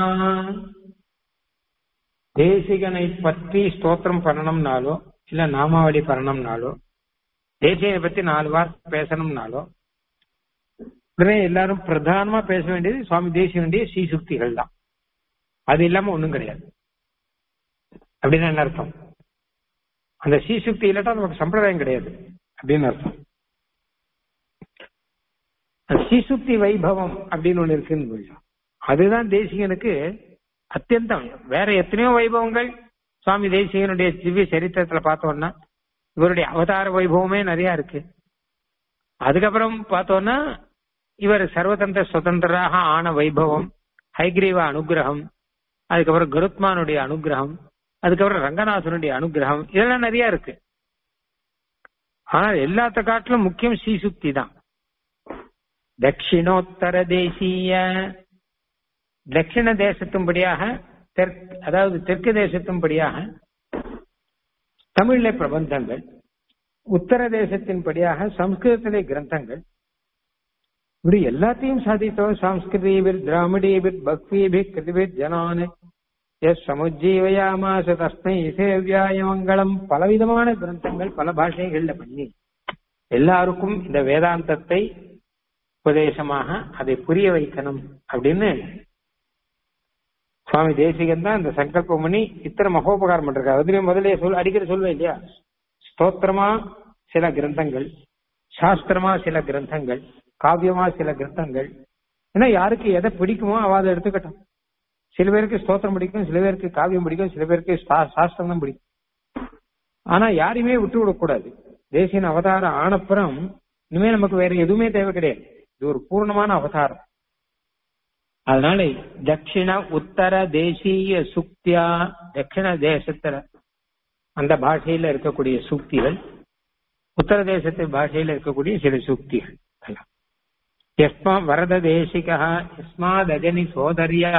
தேசிகனை பற்றி ஸ்தோத்திரம் பண்ணணும்னாலோ இல்ல நாமாவளி பண்ணணும்னாலோ தேசிகனை பத்தி நாலு வார்த்தை பேசணும்னாலோ உடனே எல்லாரும் பிரதானமா பேச வேண்டியது சுவாமி தேசியனுடைய ஸ்ரீசுக்திகள் தான் அது இல்லாம ஒண்ணும் கிடையாது அப்படின்னு என்ன அர்த்தம் அந்த ஸ்ரீசுக்தி இல்லாட்டா நமக்கு சம்பிரதாயம் கிடையாது அப்படின்னு அர்த்தம் ஸ்ரீசுக்தி வைபவம் அப்படின்னு ஒண்ணு இருக்குன்னு அதுதான் தேசிகனுக்கு அத்தியந்தம் வேற எத்தனையோ வைபவங்கள் சுவாமி தேசிகனுடைய திவ்ய சரித்திரத்துல பார்த்தோம்னா இவருடைய அவதார வைபவமே நிறைய இருக்கு அதுக்கப்புறம் பார்த்தோம்னா இவர் சர்வதந்திர சுதந்திராக ஆன வைபவம் ஹைகிரீவ அனுகிரகம் அதுக்கப்புறம் கருத்மானுடைய அனுகிரகம் அதுக்கப்புறம் ரங்கநாதனுடைய அனுகிரகம் இதெல்லாம் நிறைய இருக்கு ஆனால் எல்லாத்த காட்டிலும் முக்கியம் ஸ்ரீசுக்தி தான் தட்சிணோத்தர தேசிய தட்சிண தேசத்தும்படியாக தெற்கு அதாவது தெற்கு தேசத்தும்படியாக தமிழ்ல பிரபந்தங்கள் உத்தர தேசத்தின்படியாக சம்ஸ்கிருதத்திலே கிரந்தங்கள் இப்படி எல்லாத்தையும் சாதித்தோம் சாம்ஸ்கிருதீபிர் திராமிடீபிர் பக்திபிர் கிருதிபிர் ஜனான் எஸ் சமுஜீவயாமாச தஸ்மை சேவியாய மங்களம் பலவிதமான கிரந்தங்கள் பல பாஷைகள்ல பண்ணி எல்லாருக்கும் இந்த வேதாந்தத்தை உபதேசமாக அதை புரிய வைக்கணும் அப்படின்னு சுவாமி தேசிகன் தான் இந்த சங்கல்பம் பண்ணி இத்தனை மகோபகாரம் பண்றாரு அதுலயும் முதலே சொல் அடிக்கடி சொல்வேன் இல்லையா ஸ்தோத்திரமா சில கிரந்தங்கள் சாஸ்திரமா சில கிரந்தங்கள் காவியமா சில கிரந்தங்கள் ஏன்னா யாருக்கு எதை பிடிக்குமோ அவ அதை எடுத்துக்கட்டும் சில பேருக்கு ஸ்தோத்திரம் பிடிக்கும் சில பேருக்கு காவியம் பிடிக்கும் சில பேருக்கு சாஸ்திரம் தான் பிடிக்கும் ஆனா யாரையுமே விட்டு விடக்கூடாது தேசியன் அவதாரம் ஆனப்புறம் இனிமே நமக்கு வேற எதுவுமே தேவை கிடையாது இது ஒரு பூர்ணமான அவதாரம் அதனால தட்சிண உத்தர தேசிய சுக்தியா தட்சிண தேசத்துல அந்த பாஷையில இருக்கக்கூடிய சுக்திகள் உத்தர தேசத்து பாஷையில இருக்கக்கூடிய சில சுக்திகள் எஸ்மா வரத தேசிகா எஸ்மாத் அஜனி சோதரியா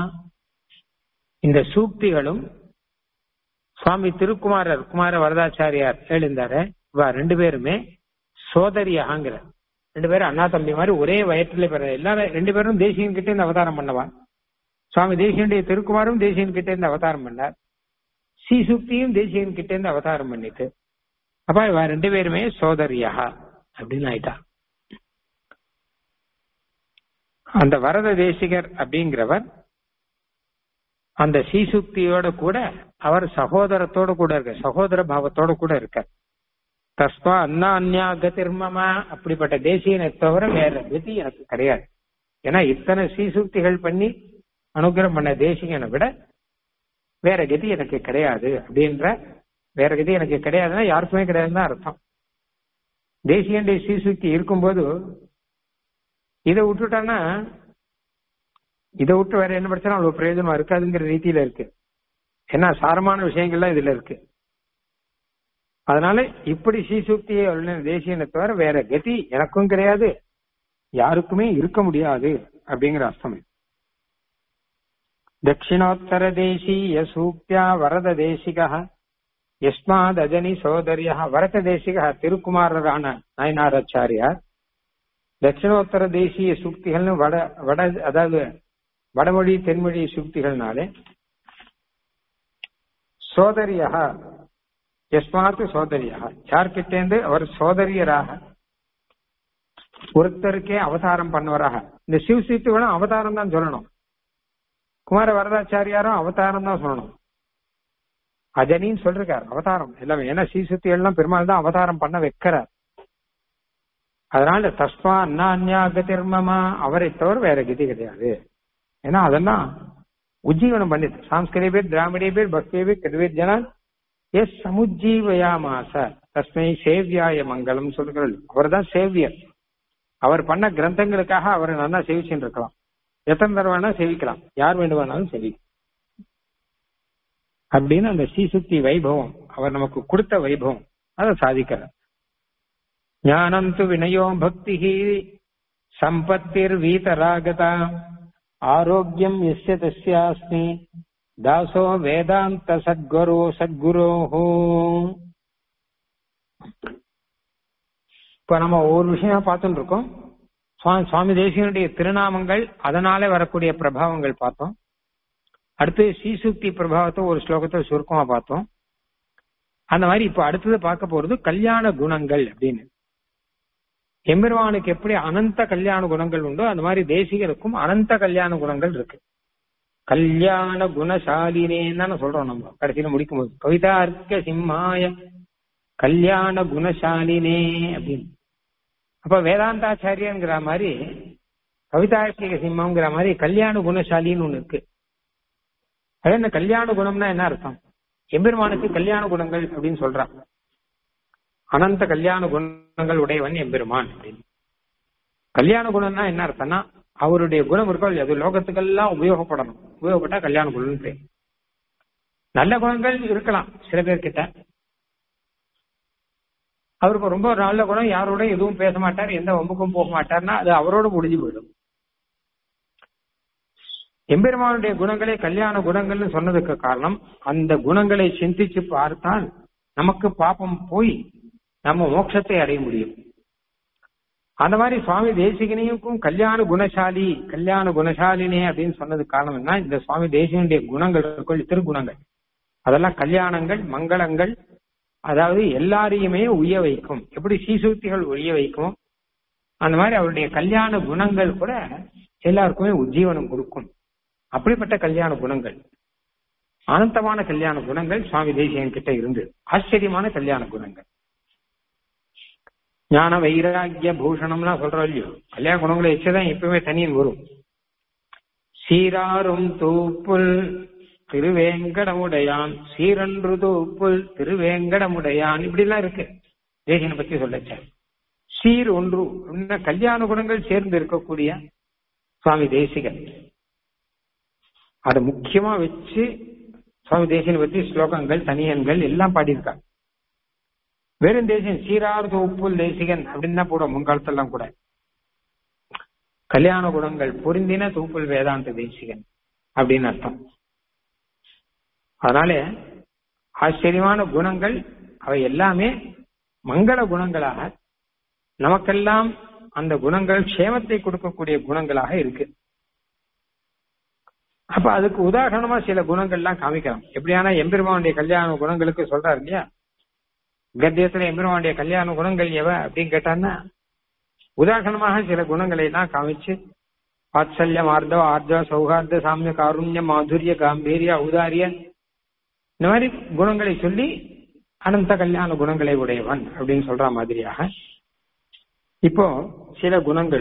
இந்த சூக்திகளும் சுவாமி திருக்குமாரர் குமார வரதாச்சாரியார் எழுந்தாரு இவா ரெண்டு பேருமே சோதரியாங்கிற ரெண்டு பேரும் அண்ணா தம்பி மாதிரி ஒரே வயற்றிலே பிற எல்லாரும் ரெண்டு பேரும் தேசியன் கிட்ட இருந்து அவதாரம் பண்ணவா சுவாமி தேசியனுடைய திருக்குமாரும் தேசியன் கிட்ட இருந்து அவதாரம் பண்ணார் ஸ்ரீசுக்தியும் தேசியன் கிட்ட இருந்து அவதாரம் பண்ணிட்டு அப்ப இவ ரெண்டு பேருமே சோதரியா அப்படின்னு ஆயிட்டா அந்த வரத தேசிகர் அப்படிங்கிறவர் அந்த சீசுக்தியோட கூட அவர் சகோதரத்தோட கூட இருக்க சகோதர பாவத்தோட கூட இருக்கார் தஸ்மா அண்ணா அந்யா கதிர்மமா அப்படிப்பட்ட தேசியனை தவிர வேற கதி எனக்கு கிடையாது ஏன்னா இத்தனை சீசுக்திகள் பண்ணி அனுகிரகம் பண்ண தேசிகனை விட வேற கதி எனக்கு கிடையாது அப்படின்ற வேற கதி எனக்கு கிடையாதுன்னா யாருக்குமே கிடையாதுன்னு தான் அர்த்தம் தேசியனுடைய சீசுக்தி இருக்கும்போது இதை விட்டுட்டான்னா இதை விட்டு வேற என்ன படிச்சாலும் அவ்வளவு பிரயோஜனமா இருக்காதுங்கிற ரீதியில இருக்கு ஏன்னா சாரமான விஷயங்கள்லாம் இதுல இருக்கு அதனால இப்படி சீசுக்தியை தேசியனை தவிர வேற கதி எனக்கும் கிடையாது யாருக்குமே இருக்க முடியாது அப்படிங்கிற அர்த்தம் இது தட்சிணோத்தர தேசீய சூக்தியா வரத தேசிகா யஸ்மாத் அஜனி சோதரியா வரத தேசிகா திருக்குமாரரான நயனாராச்சாரியார் தட்சிணோத்தர தேசிய சூக்திகள்னு வட வட அதாவது வடமொழி தென்மொழி சூக்திகள்னாலே சோதரியா எஸ்மாத்து சோதரியா யார்கிட்டேந்து அவர் சோதரியராக ஒருத்தருக்கே அவதாரம் பண்ணவராக இந்த சிவசீத்துகளும் அவதாரம் தான் சொல்லணும் குமார வரதாச்சாரியாரும் அவதாரம் தான் சொல்லணும் அஜனின்னு சொல்றார் அவதாரம் எல்லாமே ஏன்னா சீசுத்தி எல்லாம் பெருமாள் தான் அவதாரம் பண்ண வைக்கிறார் அதனால தஸ்மா அண்ணா அந்யா கதிர்மமா அவரை தவிர வேற கதி கிடையாது ஏன்னா அதெல்லாம் உஜ்ஜீவனம் பண்ணிட்டு சாம்ஸ்கரிய பேர் திராவிடிய பேர் பக்திய பேர் கருவேத் ஜனான் எஸ் சமுஜீவயாமாச தஸ்மை சேவியாய மங்களம் சொல்லுங்கள் அவர் தான் சேவியர் அவர் பண்ண கிரந்தங்களுக்காக அவரை நல்லா சேவிச்சுட்டு இருக்கலாம் எத்தனை தடவை வேணா சேவிக்கலாம் யார் வேண்டுமானாலும் சேவி அப்படின்னு அந்த ஸ்ரீசுக்தி வைபவம் அவர் நமக்கு கொடுத்த வைபவம் அதை சாதிக்கிறார் ஞானம் து வினயோ பக்தி சம்பத்திர் வீதராகதா ஆரோக்கியம் எஸ்ய தஸ்யாஸ்மி தாசோ வேதாந்த சத்குரு சத்குரோஹோ இப்ப நம்ம ஒவ்வொரு விஷயமா பார்த்துட்டு இருக்கோம் சுவாமி சுவாமி தேசியனுடைய திருநாமங்கள் அதனாலே வரக்கூடிய பிரபாவங்கள் பார்த்தோம் அடுத்து ஸ்ரீசுக்தி பிரபாவத்தை ஒரு ஸ்லோகத்தை சுருக்கமா பார்த்தோம் அந்த மாதிரி இப்ப அடுத்தது பார்க்க போறது கல்யாண குணங்கள் அப்படின்னு எம்பெருமானுக்கு எப்படி அனந்த கல்யாண குணங்கள் உண்டோ அந்த மாதிரி தேசிகருக்கும் அனந்த கல்யாண குணங்கள் இருக்கு கல்யாண குணசாலினேன்னு தானே சொல்றோம் நம்ம கடைசியில முடிக்கும் போது கவிதார்க்க சிம்மாய கல்யாண குணசாலினே அப்படின்னு அப்ப வேதாந்தாச்சாரியங்கிற மாதிரி கவிதார்க்கிக சிம்மங்கிற மாதிரி கல்யாண குணசாலின்னு ஒண்ணு இருக்கு அது என்ன கல்யாண குணம்னா என்ன அர்த்தம் எம்பெருமானுக்கு கல்யாண குணங்கள் அப்படின்னு சொல்றான் அனந்த கல்யாண குணங்கள் உடையவன் எம்பெருமான் அப்படின்னு கல்யாண குணம்னா என்ன அர்த்தம்னா அவருடைய குணம் இருக்கோ அது லோகத்துக்கெல்லாம் உபயோகப்படணும் உபயோகப்பட்டா கல்யாண குணம்னு பேர் நல்ல குணங்கள் இருக்கலாம் சில பேர்கிட்ட அவருக்கு ரொம்ப நல்ல குணம் யாரோட எதுவும் பேச மாட்டார் எந்த வம்புக்கும் போக மாட்டார்னா அது அவரோட முடிஞ்சு போயிடும் எம்பெருமானுடைய குணங்களே கல்யாண குணங்கள்னு சொன்னதுக்கு காரணம் அந்த குணங்களை சிந்திச்சு பார்த்தால் நமக்கு பாப்பம் போய் நம்ம மோட்சத்தை அடைய முடியும் அந்த மாதிரி சுவாமி தேசிகனையும் கல்யாண குணசாலி கல்யாண குணசாலினே அப்படின்னு சொன்னதுக்கு காரணம் என்ன இந்த சுவாமி தேசிகனுடைய குணங்கள் இருக்கும் திருக்குணங்கள் அதெல்லாம் கல்யாணங்கள் மங்களங்கள் அதாவது எல்லாரையுமே உய வைக்கும் எப்படி சீசூத்திகள் உய வைக்கும் அந்த மாதிரி அவருடைய கல்யாண குணங்கள் கூட எல்லாருக்குமே உஜ்ஜீவனம் கொடுக்கும் அப்படிப்பட்ட கல்யாண குணங்கள் அனந்தமான கல்யாண குணங்கள் சுவாமி தேசியன் கிட்ட இருந்து ஆச்சரியமான கல்யாண குணங்கள் ஞான வைராகிய பூஷணம்லாம் சொல்றோம் இல்லையோ கல்யாண குணங்களை வச்சுதான் எப்பவுமே தனியன் வரும் சீராரும் தூப்புல் திருவேங்கடமுடையான் சீரன்று தூப்புல் திருவேங்கடமுடையான் இப்படி எல்லாம் இருக்கு தேசியனை பத்தி சொல்லச்ச சீர் ஒன்று கல்யாண குணங்கள் சேர்ந்து இருக்கக்கூடிய சுவாமி தேசிகன் அதை முக்கியமா வச்சு சுவாமி தேசியனை பத்தி ஸ்லோகங்கள் தனியன்கள் எல்லாம் பாடியிருக்காங்க வெறும் தேசியன் சீரார் உப்புல் தேசிகன் அப்படின்னு தான் போடுவோம் முன்காலத்தெல்லாம் கூட கல்யாண குணங்கள் பொருந்தின தூப்புல் வேதாந்த தேசிகன் அப்படின்னு அர்த்தம் அதனால ஆச்சரியமான குணங்கள் அவை எல்லாமே மங்கள குணங்களாக நமக்கெல்லாம் அந்த குணங்கள் க்ஷேமத்தை கொடுக்கக்கூடிய குணங்களாக இருக்கு அப்ப அதுக்கு உதாரணமா சில குணங்கள்லாம் காமிக்கலாம் எப்படியான எம்பெருமானுடைய கல்யாண குணங்களுக்கு சொல்றாரு இல்லையா கத்தியத்துல எம்பெருமானுடைய கல்யாண குணங்கள் எவ அப்படின்னு கேட்டான்னா உதாரணமாக சில குணங்களை எல்லாம் காமிச்சு வாத்சல்யம் ஆர்தவ ஆர்ஜவ சௌஹார்த சாமிய காருண்ய மாதுரிய காம்பீரிய ஔதாரிய இந்த மாதிரி குணங்களை சொல்லி அனந்த கல்யாண குணங்களை உடையவன் அப்படின்னு சொல்ற மாதிரியாக இப்போ சில குணங்கள்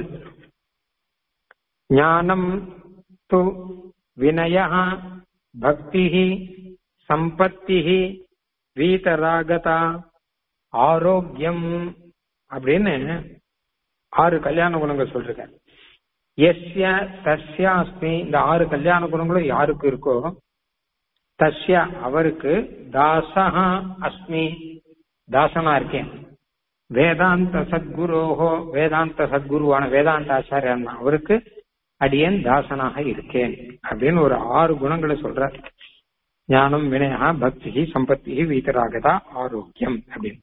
ஞானம் து வினய பக்தி சம்பத்தி வீதராகதா ஆரோக்கியம் அப்படின்னு ஆறு கல்யாண குணங்கள் சொல்றேன் எஸ்ய தஸ்யாஸ்மி இந்த ஆறு கல்யாண குணங்களும் யாருக்கு இருக்கோ தஸ்ய அவருக்கு தாசஹா அஸ்மி தாசனா இருக்கேன் வேதாந்த சத்குரோஹோ வேதாந்த சத்குருவான வேதாந்த ஆச்சாரியன் அவருக்கு அடியேன் தாசனாக இருக்கேன் அப்படின்னு ஒரு ஆறு குணங்களை சொல்ற ஞானம் வினயா பக்தி சம்பத்தி வீதராகதா ஆரோக்கியம் அப்படின்னு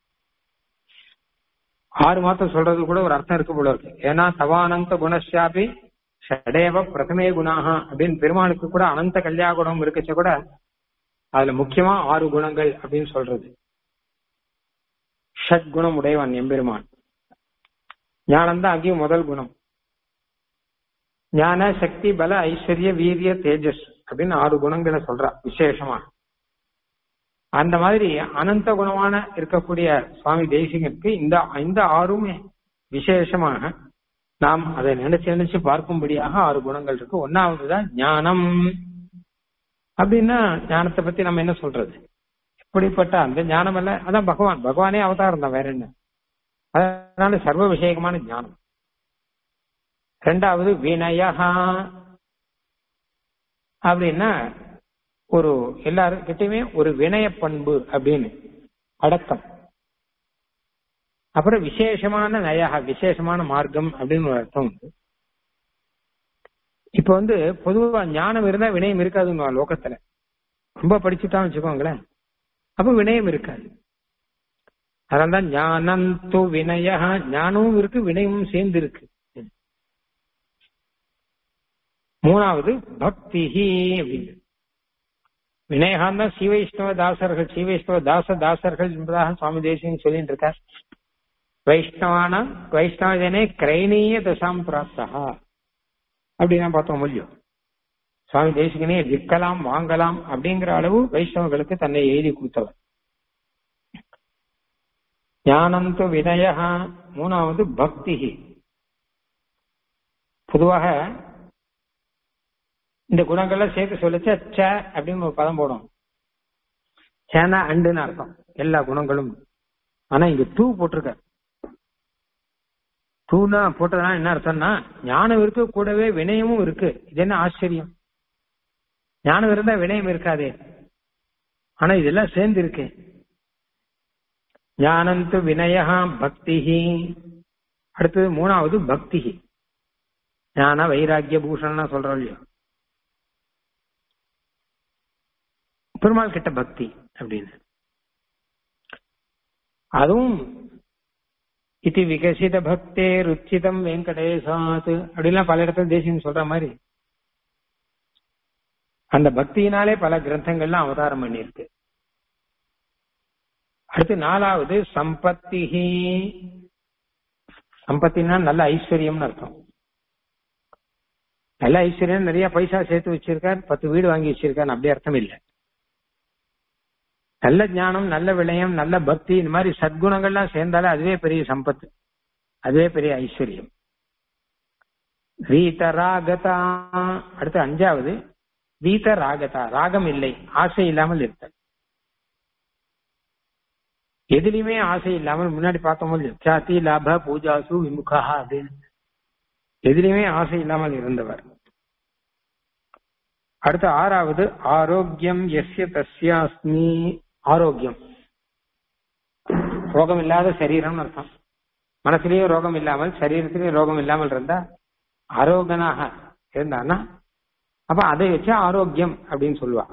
ஆறு மாத்தம் சொல்றது கூட ஒரு அர்த்தம் இருக்கு போல இருக்கு ஏன்னா தவானந்த குணஷாபி ஷடேவ பிரதமே குணாக அப்படின்னு பெருமாளுக்கு கூட அனந்த கல்யா குணம் இருக்கச்ச கூட அதுல முக்கியமா ஆறு குணங்கள் அப்படின்னு சொல்றது ஷட் குணம் உடையவன் எம்பெருமான் ஞானம் தான் அங்கேயும் முதல் குணம் ஞான சக்தி பல ஐஸ்வர்ய வீரிய தேஜஸ் அப்படின்னு ஆறு குணங்களை சொல்றா விசேஷமா அந்த மாதிரி அனந்த குணமான இருக்கக்கூடிய சுவாமி தேசிகனுக்கு இந்த இந்த ஆறுமே விசேஷமாக நாம் அதை நினைச்சு நினைச்சு பார்க்கும்படியாக ஆறு குணங்கள் இருக்கு ஒன்னாவதுதான் ஞானம் அப்படின்னா ஞானத்தை பத்தி நம்ம என்ன சொல்றது இப்படிப்பட்ட அந்த ஞானம் அல்ல அதான் பகவான் பகவானே அவதாரம் தான் வேற என்ன அதனால சர்வ விஷயகமான ஞானம் ரெண்டாவது வினயா அப்படின்னா ஒரு எல்லாருக்கிட்டையுமே ஒரு வினய பண்பு அப்படின்னு அடக்கம் அப்புறம் விசேஷமான நயாக விசேஷமான மார்க்கம் அப்படின்னு ஒரு அர்த்தம் உண்டு இப்ப வந்து பொதுவா ஞானம் இருந்தா வினயம் இருக்காதுங்க லோகத்துல ரொம்ப படிச்சுட்டான்னு வச்சுக்கோங்களேன் அப்ப வினயம் இருக்காது அதனால்தான் ஞானம் து வினய ஞானமும் இருக்கு வினயமும் சேர்ந்து இருக்கு மூணாவது பக்தி அப்படின்னு வினயகான் தான் சீவைஷ்ணவ தாசர்கள் சீவைஷ்ணவ தாச தாசர்கள் என்பதாக சுவாமி தேசியம் சொல்லிட்டு இருக்கார் வைஷ்ணவான வைஷ்ணவஜனே கிரைனீய தசாம் பிராப்தா அப்படின்னா பார்த்தோம் முடியும் சுவாமி தேசிகனே விற்கலாம் வாங்கலாம் அப்படிங்கிற அளவு வைஷ்ணவர்களுக்கு தன்னை எழுதி கொடுத்தவர் ஞானம் து வினய மூணாவது பக்தி பொதுவாக இந்த குணங்கள்லாம் சேர்த்து சொல்லிச்சு ச அப்படின்னு ஒரு பதம் போடும் சேனா அண்டுன்னு அர்த்தம் எல்லா குணங்களும் ஆனா இங்க டூ போட்டிருக்க டூனா போட்டதுனா என்ன அர்த்தம்னா ஞானம் இருக்கு கூடவே வினயமும் இருக்கு இது என்ன ஆச்சரியம் ஞானம் இருந்தா வினயம் இருக்காதே ஆனா இதெல்லாம் சேர்ந்து இருக்கு ஞானந்து வினயா பக்தி அடுத்தது மூணாவது பக்தி ஞான வைராக்கிய பூஷணம்னா சொல்றோம் இல்லையோ பெருமாள் கிட்ட பக்தி அப்படின்னு அதுவும் இது விகசித பக்தே ருச்சிதம் வெங்கடேசாத் அப்படின்லாம் பல இடத்துல தேசியம் சொல்ற மாதிரி அந்த பக்தியினாலே பல கிரந்தங்கள்லாம் அவதாரம் பண்ணியிருக்கு அடுத்து நாலாவது சம்பத்தி சம்பத்தினா நல்ல ஐஸ்வர்யம்னு அர்த்தம் நல்ல ஐஸ்வர்யம் நிறைய பைசா சேர்த்து வச்சிருக்கார் பத்து வீடு வாங்கி வச்சிருக்கார் அப்படி அர்த்தம் இல்லை நல்ல ஞானம் நல்ல விளயம் நல்ல பக்தி இந்த மாதிரி சத்குணங்கள்லாம் சேர்ந்தாலே அதுவே பெரிய சம்பத்து அதுவே பெரிய ஐஸ்வர்யம் வீதராகதா அடுத்து அஞ்சாவது வீத ராகதா ராகம் இல்லை ஆசை இல்லாமல் இருத்தல் எதுலையுமே ஆசை இல்லாமல் முன்னாடி பார்த்தோமோ சாத்தி லாப பூஜாசு விமுகா அப்படின்னு எதுலையுமே ஆசை இல்லாமல் இருந்தவர் அடுத்து ஆறாவது ஆரோக்கியம் எஸ்ய தஸ்யாஸ்மி ஆரோக்கியம் ரோகம் இல்லாத சரீரம்னு அர்த்தம் மனசுலயும் ரோகம் இல்லாமல் சரீரத்திலயும் ரோகம் இல்லாமல் இருந்தா ஆரோகனாக இருந்தான்னா அப்ப அதை வச்சு ஆரோக்கியம் அப்படின்னு சொல்லுவா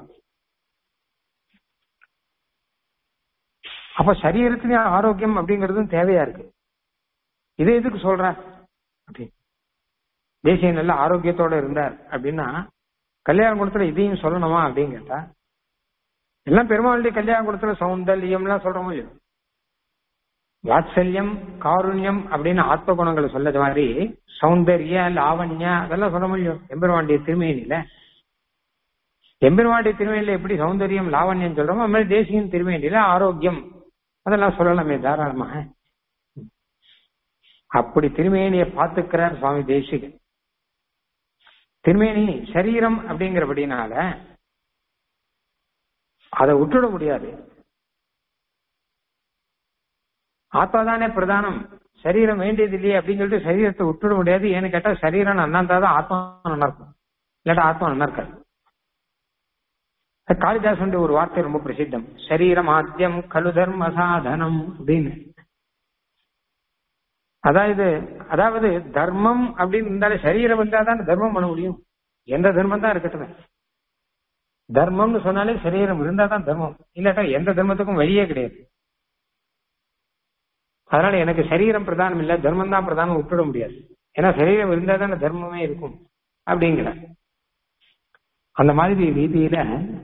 அப்ப சரீரத்திலயும் ஆரோக்கியம் அப்படிங்கறதும் தேவையா இருக்கு இதை எதுக்கு சொல்ற அப்படி தேசிய நல்ல ஆரோக்கியத்தோட இருந்தார் அப்படின்னா கல்யாண குணத்துல இதையும் சொல்லணுமா அப்படின்னு கேட்டா எல்லாம் பெருமாளுடைய கல்யாண குணத்துல சௌந்தல்யம்லாம் சொல்றோமோ இல்லையோ வாத்சல்யம் காருண்யம் அப்படின்னு ஆத்ம குணங்களை சொல்லது மாதிரி சௌந்தர்ய லாவண்ய அதெல்லாம் சொல்ல முடியும் எம்பெருமாண்டிய திருமேனியில எம்பெருமாண்டிய திருமேனியில எப்படி சௌந்தரியம் லாவண்யம் சொல்றோமோ அது மாதிரி தேசியின் திருமேனியில ஆரோக்கியம் அதெல்லாம் சொல்லலாமே தாராளமாக அப்படி திருமேனியை பார்த்துக்கிறார் சுவாமி தேசிகன் திருமேனி சரீரம் அப்படிங்கிறபடினால அதை விட்டுட முடியாது ஆத்மா தானே பிரதானம் சரீரம் வேண்டியது இல்லையே அப்படின்னு சொல்லிட்டு சரீரத்தை விட்டுட முடியாது ஏன்னு கேட்டா சரீரம் நன்னா இருந்தாதான் ஆத்மா நல்லா இருக்கும் இல்லாட்டா ஆத்மா நல்லா இருக்காது காளிதாசனுடைய ஒரு வார்த்தை ரொம்ப பிரசித்தம் சரீரம் ஆத்தியம் கலு தர்ம சாதனம் அப்படின்னு அதாவது அதாவது தர்மம் அப்படின்னு இருந்தாலே சரீரம் இருந்தாதான் தர்மம் பண்ண முடியும் எந்த தர்மம் தான் இருக்கட்டும் தர்மம்னு சொன்னாலே சரீரம் இருந்தாதான் தர்மம் இல்லாட்டா எந்த தர்மத்துக்கும் வழியே கிடையாது அதனால எனக்கு சரீரம் பிரதானம் இல்ல தர்மம் தான் பிரதானம் விட்டுட முடியாது ஏன்னா சரீரம் இருந்தா தானே தர்மமே இருக்கும் அப்படிங்கிற அந்த மாதிரி ரீதியில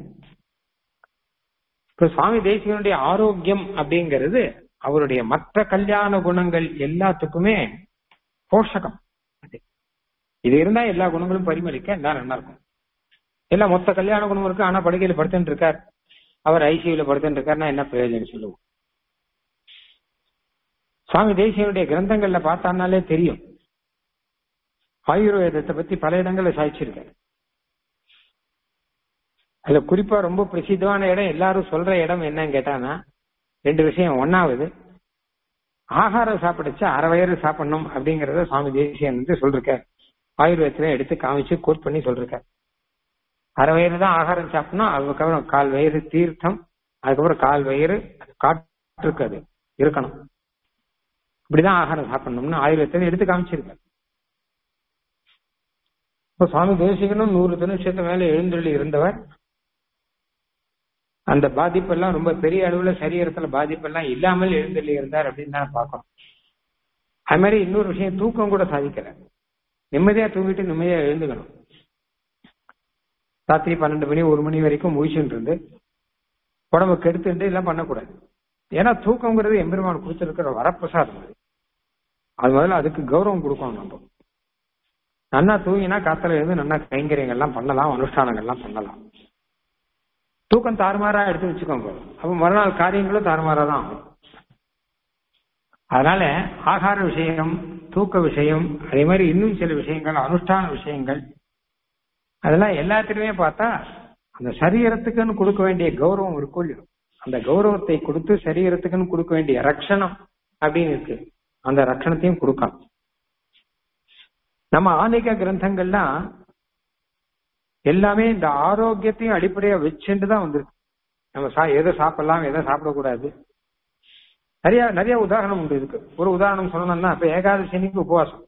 இப்ப சுவாமி தேசிகனுடைய ஆரோக்கியம் அப்படிங்கிறது அவருடைய மற்ற கல்யாண குணங்கள் எல்லாத்துக்குமே போஷகம் இது இருந்தா எல்லா குணங்களும் பரிமளிக்க எல்லாம் நல்லா இருக்கும் எல்லாம் மொத்த கல்யாண குணம் இருக்கு ஆனா படுக்கையில படுத்துட்டு இருக்கார் அவர் ஐசியூல படுத்துட்டு இருக்காருன்னா என்ன பிரயோஜனம் சொல்லுவோம் சுவாமி தேசியனுடைய கிரந்தங்கள்ல பார்த்தானாலே தெரியும் ஆயுர்வேதத்தை பத்தி பல இடங்கள்ல சாய்ச்சிருக்காரு அதுல குறிப்பா ரொம்ப பிரசித்தமான இடம் எல்லாரும் சொல்ற இடம் என்னன்னு கேட்டானா ரெண்டு விஷயம் ஒன்னாவது ஆகாரம் சாப்பிடுச்சு அரை வயிறு சாப்பிடணும் அப்படிங்கறத சுவாமி தேசியன் வந்து சொல்லிருக்கார் ஆயுர்வேதத்துல எடுத்து காமிச்சு கோட் பண்ணி சொல்லிருக்கார் அரை வயிறு தான் ஆகாரம் சாப்பிடணும் அதுக்கப்புறம் கால் வயிறு தீர்த்தம் அதுக்கப்புறம் கால் வயிறு காற்றுக்கு அது இருக்கணும் இப்படிதான் ஆகாரம் சாப்பிடணும்னு ஆயுர்வேதத்துல எடுத்து காமிச்சிருக்காரு இப்ப சுவாமி தேசிகனும் நூறு தினசத்து மேல எழுந்தள்ளி இருந்தவர் அந்த பாதிப்பெல்லாம் ரொம்ப பெரிய அளவுல சரீரத்துல பாதிப்பெல்லாம் இல்லாமல் எழுந்தள்ளி இருந்தார் அப்படின்னு தான் பார்க்கணும் அது மாதிரி இன்னொரு விஷயம் தூக்கம் கூட சாதிக்கிறார் நிம்மதியா தூங்கிட்டு நிம்மதியா எழுந்துக்கணும் ராத்திரி பன்னெண்டு மணி ஒரு மணி வரைக்கும் முழிச்சுட்டு இருந்து உடம்பு கெடுத்துட்டு எல்லாம் பண்ணக்கூடாது ஏன்னா தூக்கங்கிறது எம்பெருமான் கொடுத்திருக்கிற வரப்பிரசாதம் அது அது முதல்ல அதுக்கு கௌரவம் கொடுக்கணும் நம்ம நன்னா தூங்கினா காத்தல இருந்து நன்னா கைங்கரியங்கள்லாம் பண்ணலாம் அனுஷ்டானங்கள்லாம் பண்ணலாம் தூக்கம் தாறுமாறா எடுத்து வச்சுக்கோங்க அப்ப மறுநாள் காரியங்களும் தாறுமாறா தான் ஆகும் அதனால ஆகார விஷயம் தூக்க விஷயம் அதே மாதிரி இன்னும் சில விஷயங்கள் அனுஷ்டான விஷயங்கள் அதெல்லாம் எல்லாத்திலுமே பார்த்தா அந்த சரீரத்துக்குன்னு கொடுக்க வேண்டிய கௌரவம் இருக்கும் இல்லையோ அந்த கௌரவத்தை கொடுத்து சரீரத்துக்குன்னு கொடுக்க வேண்டிய ரட்சணம் அப்படின்னு இருக்கு அந்த ரட்சணத்தையும் கொடுக்கலாம் நம்ம ஆன்மீக கிரந்தங்கள்லாம் எல்லாமே இந்த ஆரோக்கியத்தையும் அடிப்படையா வச்சுட்டு தான் வந்திருக்கு நம்ம சா எதை சாப்பிடலாம் எதை சாப்பிடக்கூடாது நிறைய நிறைய உதாரணம் உண்டு இதுக்கு ஒரு உதாரணம் சொல்லணும்னா இப்ப ஏகாதசினிக்கு உபவாசம்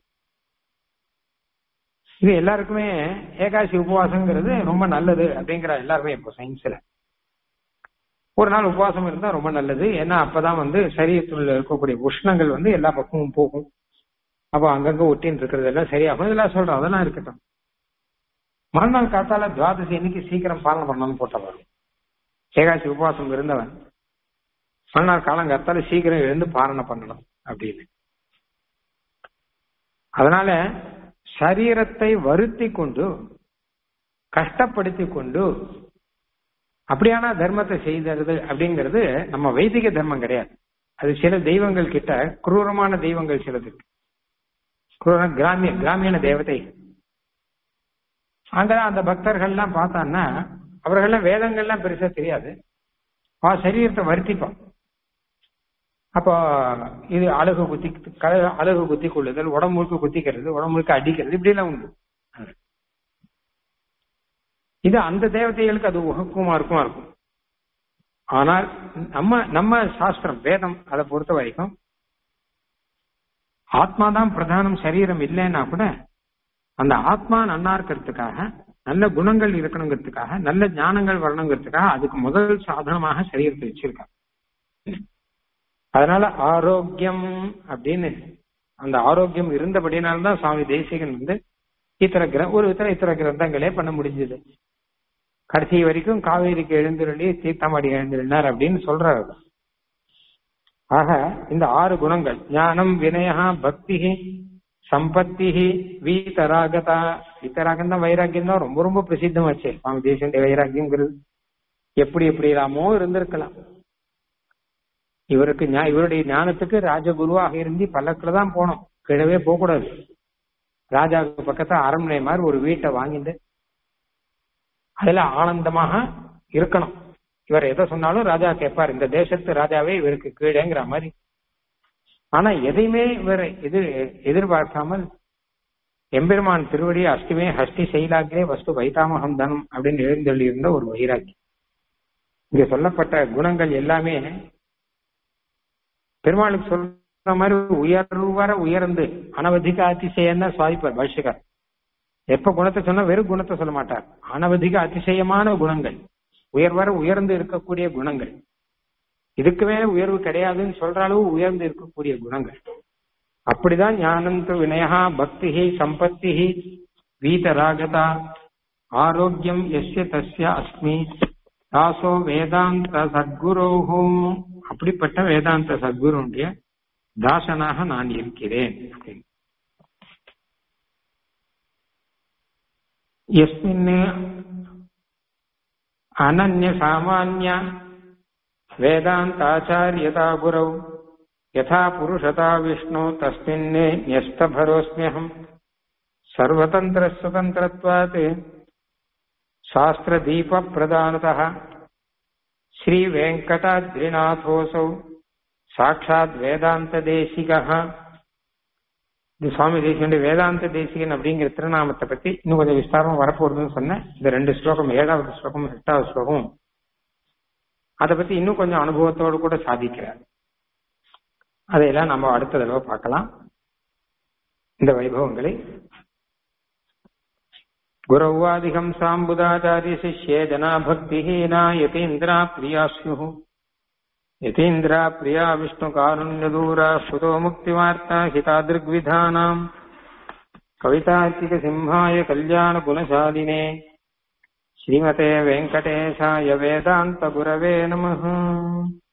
இது எல்லாருக்குமே ஏகாதசி உபவாசங்கிறது ரொம்ப நல்லது அப்படிங்கிற எல்லாருமே இப்போ சயின்ஸ்ல ஒரு நாள் உபவாசம் இருந்தா ரொம்ப நல்லது ஏன்னா அப்பதான் வந்து சரீரத்தில் இருக்கக்கூடிய உஷ்ணங்கள் வந்து எல்லா பக்கமும் போகும் அப்போ அங்கங்க ஒட்டின்னு இருக்கிறது எல்லாம் சரியாகும் இதெல்லாம் சொல்றோம் அதெல்லாம் இருக்கட்டும் மறுநாள் காத்தால துவாதசி அன்னைக்கு சீக்கிரம் பாலனை பண்ணணும்னு போட்ட வரும் ஏகாசி உபவாசம் இருந்தவன் மறுநாள் காலம் காத்தால சீக்கிரம் எழுந்து பாலனை பண்ணணும் அப்படின்னு அதனால சரீரத்தை வருத்தி கொண்டு கஷ்டப்படுத்தி கொண்டு அப்படியான தர்மத்தை செய்தது அப்படிங்கிறது நம்ம வைதிக தர்மம் கிடையாது அது சில தெய்வங்கள் கிட்ட குரூரமான தெய்வங்கள் சிலது குரூர கிராமிய கிராமியன தேவதை அங்கதான் அந்த பக்தர்கள்லாம் பார்த்தான்னா அவர்கள்லாம் வேதங்கள்லாம் பெருசா தெரியாது அவ சரீரத்தை வருத்திப்பான் அப்போ இது அழகு குத்தி அழகு குத்தி கொள்ளுதல் உடம்புக்கு குத்திக்கிறது உடம்புக்கு அடிக்கிறது இப்படி எல்லாம் உண்டு இது அந்த தேவதைகளுக்கு அது உகக்குமா இருக்குமா இருக்கும் ஆனால் நம்ம நம்ம சாஸ்திரம் வேதம் அதை பொறுத்த வரைக்கும் ஆத்மாதான் பிரதானம் சரீரம் இல்லைன்னா கூட அந்த ஆத்மா நன்னா இருக்கிறதுக்காக நல்ல குணங்கள் இருக்கணுங்கிறதுக்காக நல்ல ஞானங்கள் வரணுங்கிறதுக்காக அதுக்கு முதல் சாதனமாக சரீரத்தை வச்சிருக்காங்க அதனால ஆரோக்கியம் அப்படின்னு அந்த ஆரோக்கியம் இருந்தபடினால்தான் சுவாமி தேசிகன் வந்து இத்தனை கிர ஒரு இத்தனை இத்தனை கிரந்தங்களே பண்ண முடிஞ்சது கடைசி வரைக்கும் காவேரிக்கு எழுந்திருளி தீர்த்தமாடி எழுந்திருந்தார் அப்படின்னு சொல்றாரு ஆக இந்த ஆறு குணங்கள் ஞானம் வினயா பக்தி சம்பத்தி வீதராகதா வீதராகம் தான் வைராக்கியம் தான் ரொம்ப ரொம்ப பிரசித்தமாச்சு சுவாமி தேசிய வைராக்கியம்ங்கிறது எப்படி எப்படி இல்லாமோ இருந்திருக்கலாம் இவருக்கு ஞா- இவருடைய ஞானத்துக்கு ராஜகுருவாக இருந்து பல்லக்கில் தான் போனோம் கிழவே போகக்கூடாது ராஜாவுக்கு பக்கத்துல அரண்மனை மாதிரி ஒரு வீட்டை வாங்கிட்டு அதுல ஆனந்தமாக இருக்கணும் இவர் எதை சொன்னாலும் ராஜா கேட்பார் இந்த தேசத்து ராஜாவே இவருக்கு கீழேங்கிற மாதிரி ஆனா எதையுமே இவர் எதிர் எதிர்பார்க்காமல் எம்பெருமான் திருவடி அஷ்டிமே ஹஷ்டி செயலாகிலே வஸ்து வைத்தாமகம் தனம் அப்படின்னு எழுந்தள்ளி இருந்த ஒரு வைராக்கி இங்க சொல்லப்பட்ட குணங்கள் எல்லாமே பெருமாளுக்கு சொல்ற மாதிரி உயர்வர உயர்ந்து அனவதிக அதிசயம் தான் சுவாதிப்பார் பாஷ்யகர் எப்ப குணத்தை சொன்னா வெறும் குணத்தை சொல்ல மாட்டார் அனவதிக அதிசயமான குணங்கள் உயர்வர உயர்ந்து இருக்கக்கூடிய குணங்கள் இதுக்கு மேல உயர்வு கிடையாதுன்னு சொல்ற அளவு உயர்ந்து இருக்கக்கூடிய குணங்கள் அப்படிதான் ஞானந்து வினயா பக்தி சம்பத்தி வீதராகதா ஆரோக்கியம் எஸ்ய தஸ்ய அஸ்மி தாசோ வேதாந்த சத்குரோஹும் அப்படிப்பட்ட வேதாந்த சத்குருடைய தாசனாக நான் இருக்கிறேன் அப்படின்னு. यस्मिन् अनन्यसामान्य वेदान्ताचार्यता गुरौ यथा पुरुषता विष्णु तस्मिन् न्यस्तभरोऽस्म्यहम् सर्वतन्त्रस्वतन्त्रत्वात् शास्त्रदीपप्रदानतः श्रीवेङ्कटाद्रिनाथोऽसौ साक्षात् वेदान्तदेशिकः இது சுவாமி தேசிகனுடைய வேதாந்த தேசிகன் அப்படிங்கிற திருநாமத்தை பத்தி இன்னும் கொஞ்சம் விஸ்தாரமா வரப்போகுதுன்னு சொன்னேன் இந்த ரெண்டு ஸ்லோகம் ஏழாவது ஸ்லோகம் எட்டாவது ஸ்லோகம் அதை பத்தி இன்னும் கொஞ்சம் அனுபவத்தோடு கூட சாதிக்கிறார் அதையெல்லாம் நம்ம அடுத்த தடவை பார்க்கலாம் இந்த வைபவங்களை குரவாதிகம் சாம்புதாச்சாரிய சிஷ்யே ஜனா பக்திஹீனா யதீந்திரா பிரியா ஸ்யு यतीन्द्रा प्रिया विष्णुकारुण्यदूरा श्रुतो मुक्तिवार्ता हितादृग्विधानाम् कवितार्किकसिंहाय कल्याणगुणशालिने श्रीमते वेङ्कटेशाय वेदान्तगुरवे नमः